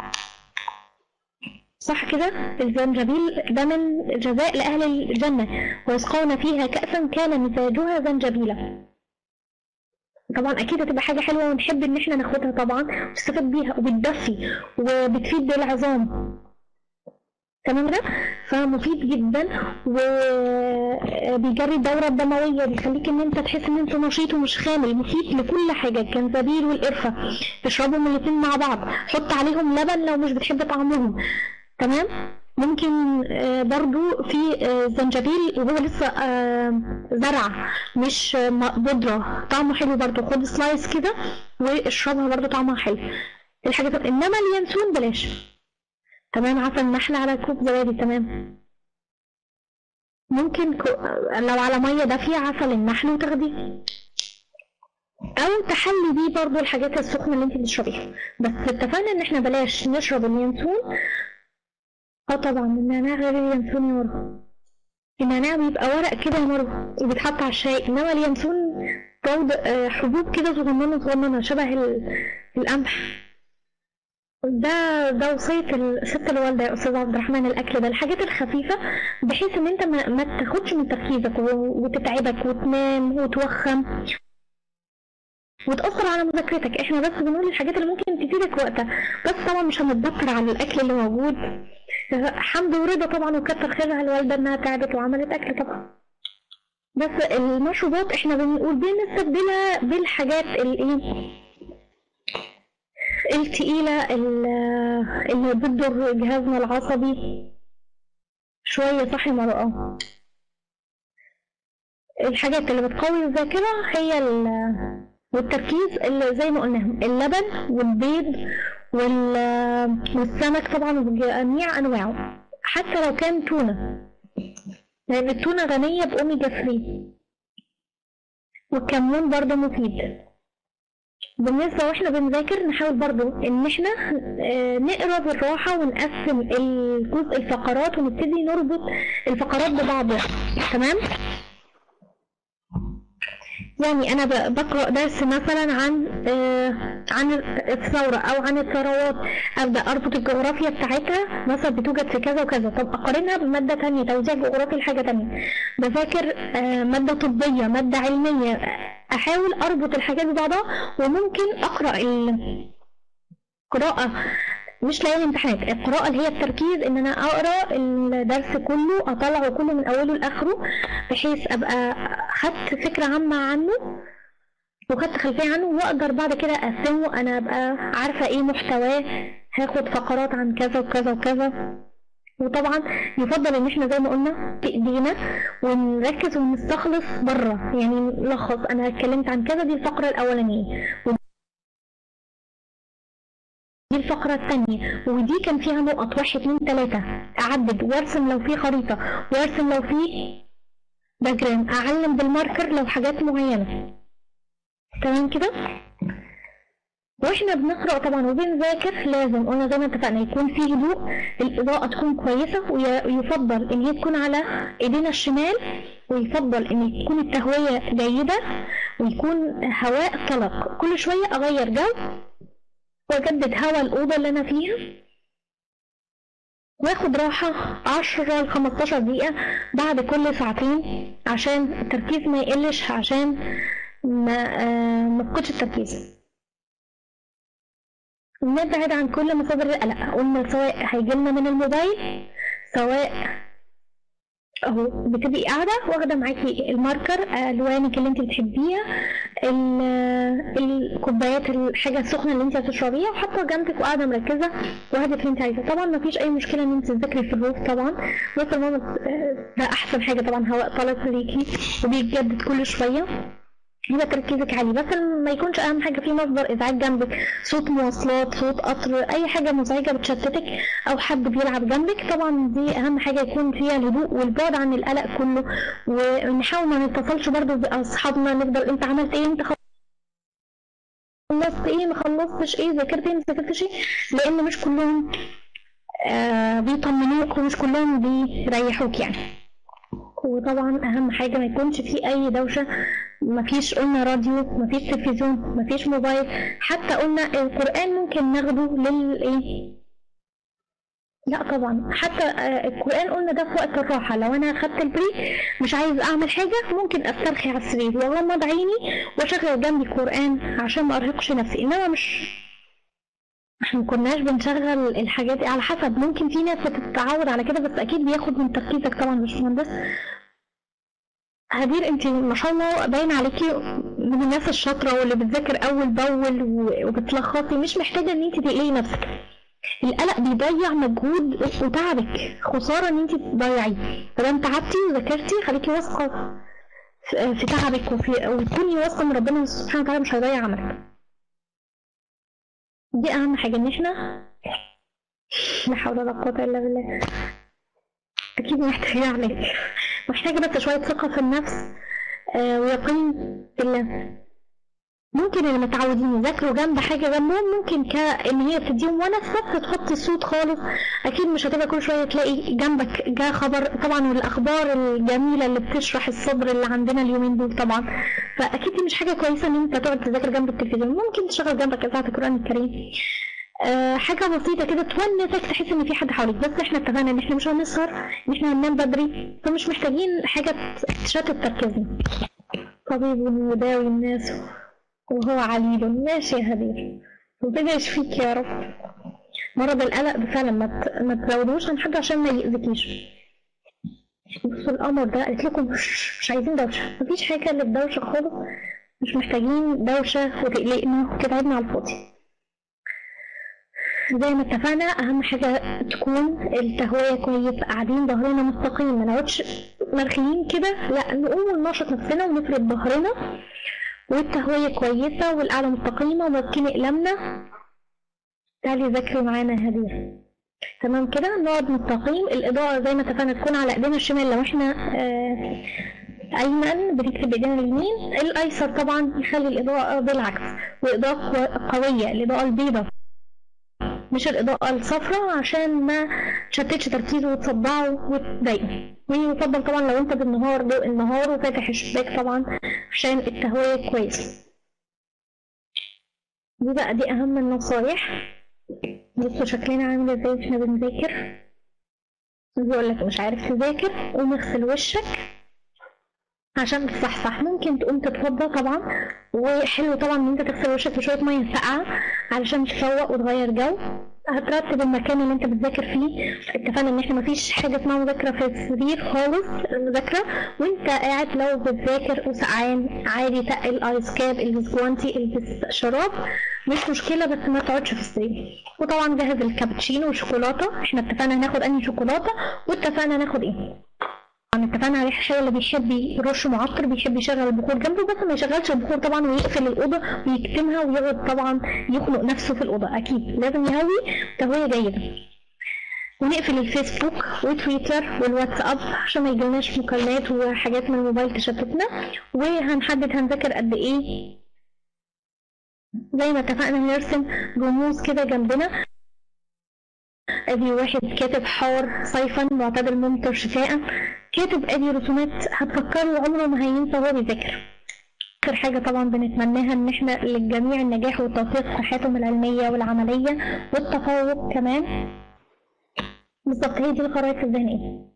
صح كده الزنجبيل ده من جزاء لأهل الجنة ويسقون فيها كأسا كان مزاجها زنجبيلا طبعا اكيد هتبقى حاجه حلوه ونحب ان احنا ناخدها طبعا ونستفاد بيها وبتدفي وبتفيد العظام تمام ده فمفيد جدا وبيجري الدوره الدمويه بيخليك ان انت تحس ان انت نشيط ومش خامل مفيد لكل حاجه الجنزبيل والقرفه تشربهم الاتنين مع بعض حط عليهم لبن لو مش بتحب طعمهم تمام ممكن آه، برضو في آه، زنجبيل وهو لسه آه، زرع مش آه، م- بودرة طعمه حلو برضو خد سلايس كده واشربها برضو طعمها حلو الحاجات انما اليانسون بلاش تمام عسل نحل على كوب زبادي تمام ممكن كو... لو على ميه دافيه عسل النحل وتاخديه او تحلي بيه برضو الحاجات السخنه اللي انت بتشربيها بس اتفقنا ان احنا بلاش نشرب اليانسون اه طبعا النعناع غير اليانسون يا مروه النعناع بيبقى ورق كده يا مروه وبيتحط على الشاي انما اليانسون جود آه، حبوب كده صغننه صغننه شبه ال- القمح ده ده وصية الست الوالدة يا أستاذ عبد الرحمن الأكل ده الحاجات الخفيفة بحيث إن أنت ما, ما تاخدش من تركيزك و- وتتعبك وتنام وتوخم وتأثر على مذاكرتك احنا بس بنقول الحاجات اللي ممكن تفيدك وقتها بس طبعا مش هنتبطر على الأكل اللي موجود حمد ورضا طبعا وكتر خيرها الوالدة إنها تعبت وعملت أكل طبعا بس المشروبات احنا بنقول بنستبدلها بالحاجات الايه التقيلة ال- اللي بتضر جهازنا العصبي شوية صحي مرة الحاجات اللي بتقوي الذاكرة هي ال- والتركيز اللي زي ما قلنا اللبن والبيض وال- والسمك طبعا بجميع أنواعه حتى لو كان تونة لأن التونة غنية بأوميجا 3 والكمون برضه مفيد بالنسبة واحنا بنذاكر نحاول برضو ان احنا آه، نقرا بالراحة ونقسم الجزء الفقرات ونبتدي نربط الفقرات ببعضها تمام يعني انا ب- بقرا درس مثلا عن آه، عن الثوره او عن الثروات ابدا اربط الجغرافيا بتاعتها مثلا بتوجد في كذا وكذا طب اقارنها بماده تانية توزيع جغرافي لحاجه تانية بذاكر آه، ماده طبيه ماده علميه احاول اربط الحاجات ببعضها وممكن اقرا القراءه مش ليالي امتحانات القراءة اللي هي التركيز ان انا اقرا الدرس كله اطلعه كله من اوله لاخره بحيث ابقى خدت فكرة عامة عنه وخدت خلفية عنه واقدر بعد كده اقسمه انا ابقى عارفة ايه محتواه هاخد فقرات عن كذا وكذا وكذا وطبعا يفضل ان احنا زي ما قلنا بايدينا ونركز ونستخلص بره يعني نلخص انا اتكلمت عن كذا دي الفقرة الاولانية دي الفقرة الثانية ودي كان فيها نقط واحد اتنين تلاتة أعدد وارسم لو في خريطة وارسم لو في دياجرام أعلم بالماركر لو حاجات معينة تمام كده واحنا بنقرأ طبعا وبنذاكر لازم قلنا زي ما اتفقنا يكون في هدوء الإضاءة تكون كويسة وي- ويفضل إن هي تكون على إيدينا الشمال ويفضل إن تكون التهوية جيدة ويكون هواء طلق كل شوية أغير جو واجدد هوا الأوضة اللي أنا فيها واخد راحة عشرة لخمستاشر دقيقة بعد كل ساعتين عشان التركيز ما يقلش عشان ما آه، ما افقدش التركيز نبعد عن كل مصادر القلق قلنا سواء هيجيلنا من الموبايل سواء اهو بتبقي قاعدة واخدة معاكي الماركر ألوانك اللي انت بتحبيها ال- الكوبايات الحاجة السخنة اللي انت هتشربيها وحاطة جنبك وقاعدة مركزة وهدف اللي انت عايزاه طبعا مفيش أي مشكلة ان انت تذاكري في الروف طبعا بس المهم ده أحسن حاجة طبعا هواء طلق ليكي وبيتجدد كل شوية يبقى تركيزك عالي بس ما يكونش اهم حاجه في مصدر ازعاج جنبك صوت مواصلات صوت قطر اي حاجه مزعجه بتشتتك او حد بيلعب جنبك طبعا دي اهم حاجه يكون فيها الهدوء والبعد عن القلق كله ونحاول ما نتصلش برضو باصحابنا نفضل انت عملت ايه انت خلصت ايه ما خلصتش ايه ذاكرت ايه ما ذاكرتش ايه لان مش كلهم آه بيطمنوك ومش كلهم بيريحوك يعني وطبعا اهم حاجه ما يكونش في اي دوشه مفيش قلنا راديو مفيش تلفزيون مفيش موبايل حتى قلنا القران ممكن ناخده للايه لا طبعا حتى آه، القرآن قلنا ده في وقت الراحة لو أنا أخدت البريك مش عايز أعمل حاجة ممكن أسترخي على السرير وأغمض عيني وأشغل جنبي قرآن عشان ما أرهقش نفسي إنما مش احنا ما كناش بنشغل الحاجات دي على حسب ممكن في ناس بتتعود على كده بس أكيد بياخد من تركيزك طبعا يا باشمهندس هدير انت ما شاء الله باين عليكي من الناس الشاطرة واللي بتذاكر أول بأول و- وبتلخصي مش محتاجة إن انت تقلقي نفسك القلق بيضيع مجهود وتعبك خسارة ان انت تضيعيه فدام تعبتي وذاكرتي خليكي واثقة في في تعبك وفي وتكوني واثقة ان ربنا سبحانه وتعالى مش هيضيع عملك دي اهم حاجة ان احنا لا حول ولا قوة الا بالله اكيد محتاجة عليك محتاجة بس شوية ثقة في النفس آه، ويقين بالله ممكن اللي متعودين يذاكروا جنب حاجة جنبهم ممكن كأن هي تديهم ونس بس تحط الصوت خالص أكيد مش هتبقى كل شوية تلاقي جنبك جاء خبر طبعا والأخبار الجميلة اللي بتشرح الصدر اللي عندنا اليومين دول طبعا فأكيد دي مش حاجة كويسة إن أنت تقعد تذاكر جنب التلفزيون ممكن تشغل جنبك إذاعة القرآن الكريم آه حاجة بسيطة كده تونسك تحس ان في حد حواليك بس احنا اتفقنا ان احنا مش هنسهر ان احنا هننام بدري فمش محتاجين حاجة تشتت تركيزنا طبيب ويداوي الناس وهو عليل ماشي يا هدير ربنا يشفيك يا رب مرض القلق ده فعلا ما ت- ما تزودوش عن حد عشان ما يأذيكيش بصوا القمر ده قلت لكم مش, مش عايزين دوشة مفيش حاجة اللي بدوشة خالص مش محتاجين دوشة وتقلقنا وتتعبنا على الفاضي زي ما اتفقنا أهم حاجة تكون التهوية كويس قاعدين ظهرنا مستقيم ما نقعدش مرخيين كده لا نقوم وننشط نفسنا ونفرد ظهرنا والتهوية كويسة والقعدة مستقيمة وماسكين أقلامنا تعالي ذاكري معانا يا هدير تمام كده نقعد مستقيم الإضاءة زي ما اتفقنا تكون على إيدينا الشمال لو احنا آه أيمن بنكتب بإيدينا اليمين الأيسر طبعا يخلي الإضاءة بالعكس وإضاءة قو- قوية الإضاءة البيضاء مش الإضاءة الصفراء عشان ما تشتتش تركيزه وتصدعه وتضايقه ويفضل طبعا لو انت بالنهار ضوء النهار وفاتح الشباك طبعا عشان التهوية كويس دي بقى دي أهم النصايح بصوا شكلنا عامل ازاي واحنا بنذاكر بيقول لك مش عارف تذاكر قوم اغسل وشك عشان تصحصح ممكن تقوم تتوضى طبعا وحلو طبعا ان انت تغسل وشك بشويه ميه ساقعه علشان تفوق وتغير جو هترتب المكان اللي انت بتذاكر فيه اتفقنا ان احنا مفيش حاجه اسمها مذاكره في السرير خالص المذاكره وانت قاعد لو بتذاكر وسقعان عادي تقل ايس كاب البس جوانتي البس شراب مش مشكله بس ما تقعدش في السرير وطبعا جهز الكابتشينو وشوكولاته احنا اتفقنا هناخد انهي شوكولاته واتفقنا ناخد ايه طبعا اتفقنا على الشاي اللي بيحب يرش معطر بيحب يشغل البخور جنبه بس ما يشغلش البخور طبعا ويقفل الاوضه ويكتمها ويقعد طبعا يخنق نفسه في الاوضه اكيد لازم يهوي تهويه جيده ونقفل الفيسبوك وتويتر والواتساب عشان ما يجيلناش مكالمات وحاجات من الموبايل تشتتنا وهنحدد هنذاكر قد ايه زي ما اتفقنا نرسم رموز كده جنبنا ادي واحد كاتب حار صيفا معتدل ممطر شتاء كاتب ادي رسومات هتفكره عمره ما هينسى وهو بيذاكر اخر حاجه طبعا بنتمناها ان احنا للجميع النجاح والتوفيق في حياتهم العلميه والعمليه والتفوق كمان بالظبط هي دي الخرائط الذهنيه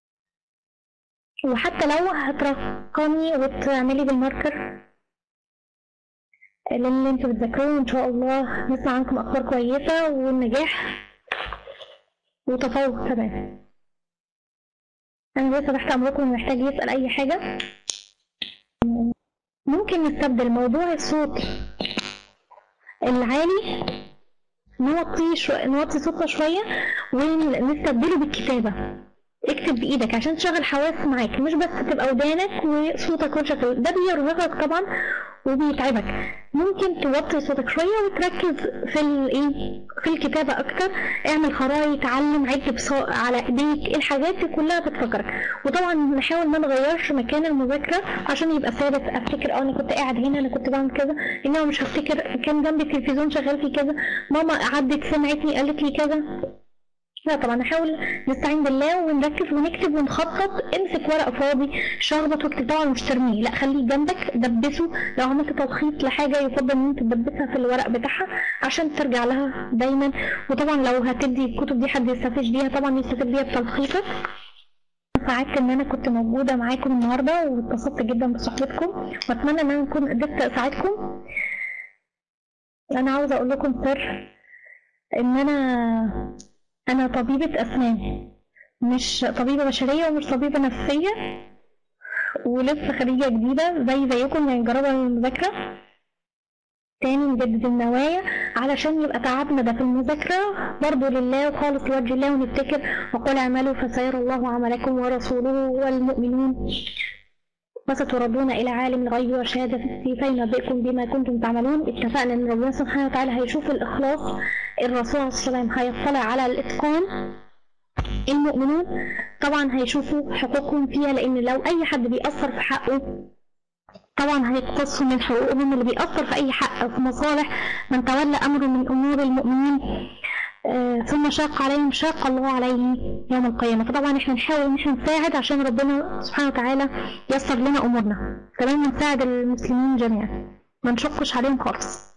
وحتى لو هترقمي وتعملي بالماركر اللي انتوا بتذاكروه ان شاء الله نسمع عنكم اخبار كويسه والنجاح وتفوق كمان انا لسه تحت امركم اللي محتاج يسال اي حاجه ممكن نستبدل موضوع الصوت العالي نوطي شو... نوطي صوتنا شويه ونستبدله بالكتابه اكتب بايدك عشان تشغل حواس معاك مش بس تبقى ودانك وصوتك وشكل ده بيرهقك طبعا وبيتعبك ممكن توطي صوتك شويه وتركز في الايه في الكتابه اكتر اعمل خرايط علم عد بصا... على ايديك الحاجات دي كلها بتفكرك وطبعا نحاول ما نغيرش مكان المذاكره عشان يبقى ثابت افتكر اه انا كنت قاعد هنا انا كنت بعمل كذا انما مش هفتكر كان جنبي التلفزيون شغال فيه كذا ماما عدت سمعتني قالت لي كذا لا طبعا نحاول نستعين بالله ونركز ونكتب ونخطط امسك ورق فاضي شخبط واكتب طبعا مش ترميه لا خليه جنبك دبسه لو عملت تلخيص لحاجه يفضل ان انت تدبسها في الورق بتاعها عشان ترجع لها دايما وطبعا لو هتدي الكتب دي حد يستفيد بيها طبعا يستفيد بيها بتلخيصك سعدت ان انا كنت موجوده معاكم النهارده واتبسطت جدا بصحبتكم واتمنى ان انا اكون قدرت اساعدكم انا عاوزه اقول لكم سر ان انا أنا طبيبة أسنان مش طبيبة بشرية ومش طبيبة نفسية ولسه خريجة جديدة زي زيكم بنجرب المذاكرة تاني نجدد النوايا علشان يبقى تعبنا ده في المذاكرة برضه لله وخالص لوجه الله ونفتكر وقل اعملوا فسيرى الله عملكم ورسوله والمؤمنون وستردون إلى عالم الغيب والشهادة فينبئكم بما كنتم تعملون اتفقنا إن ربنا سبحانه وتعالى هيشوف الإخلاص الرسول صلى الله عليه وسلم هيطلع على الإتقان المؤمنون طبعا هيشوفوا حقوقهم فيها لأن لو أي حد بيأثر في حقه طبعا هيقتصوا من حقوقهم اللي بيأثر في أي حق في مصالح من تولى أمره من أمور المؤمنين آه ثم شاق عليهم شاق الله عليه يوم القيامة فطبعا احنا نحاول ان احنا نساعد عشان ربنا سبحانه وتعالى يسر لنا امورنا كمان نساعد المسلمين جميعا ما نشقش عليهم خالص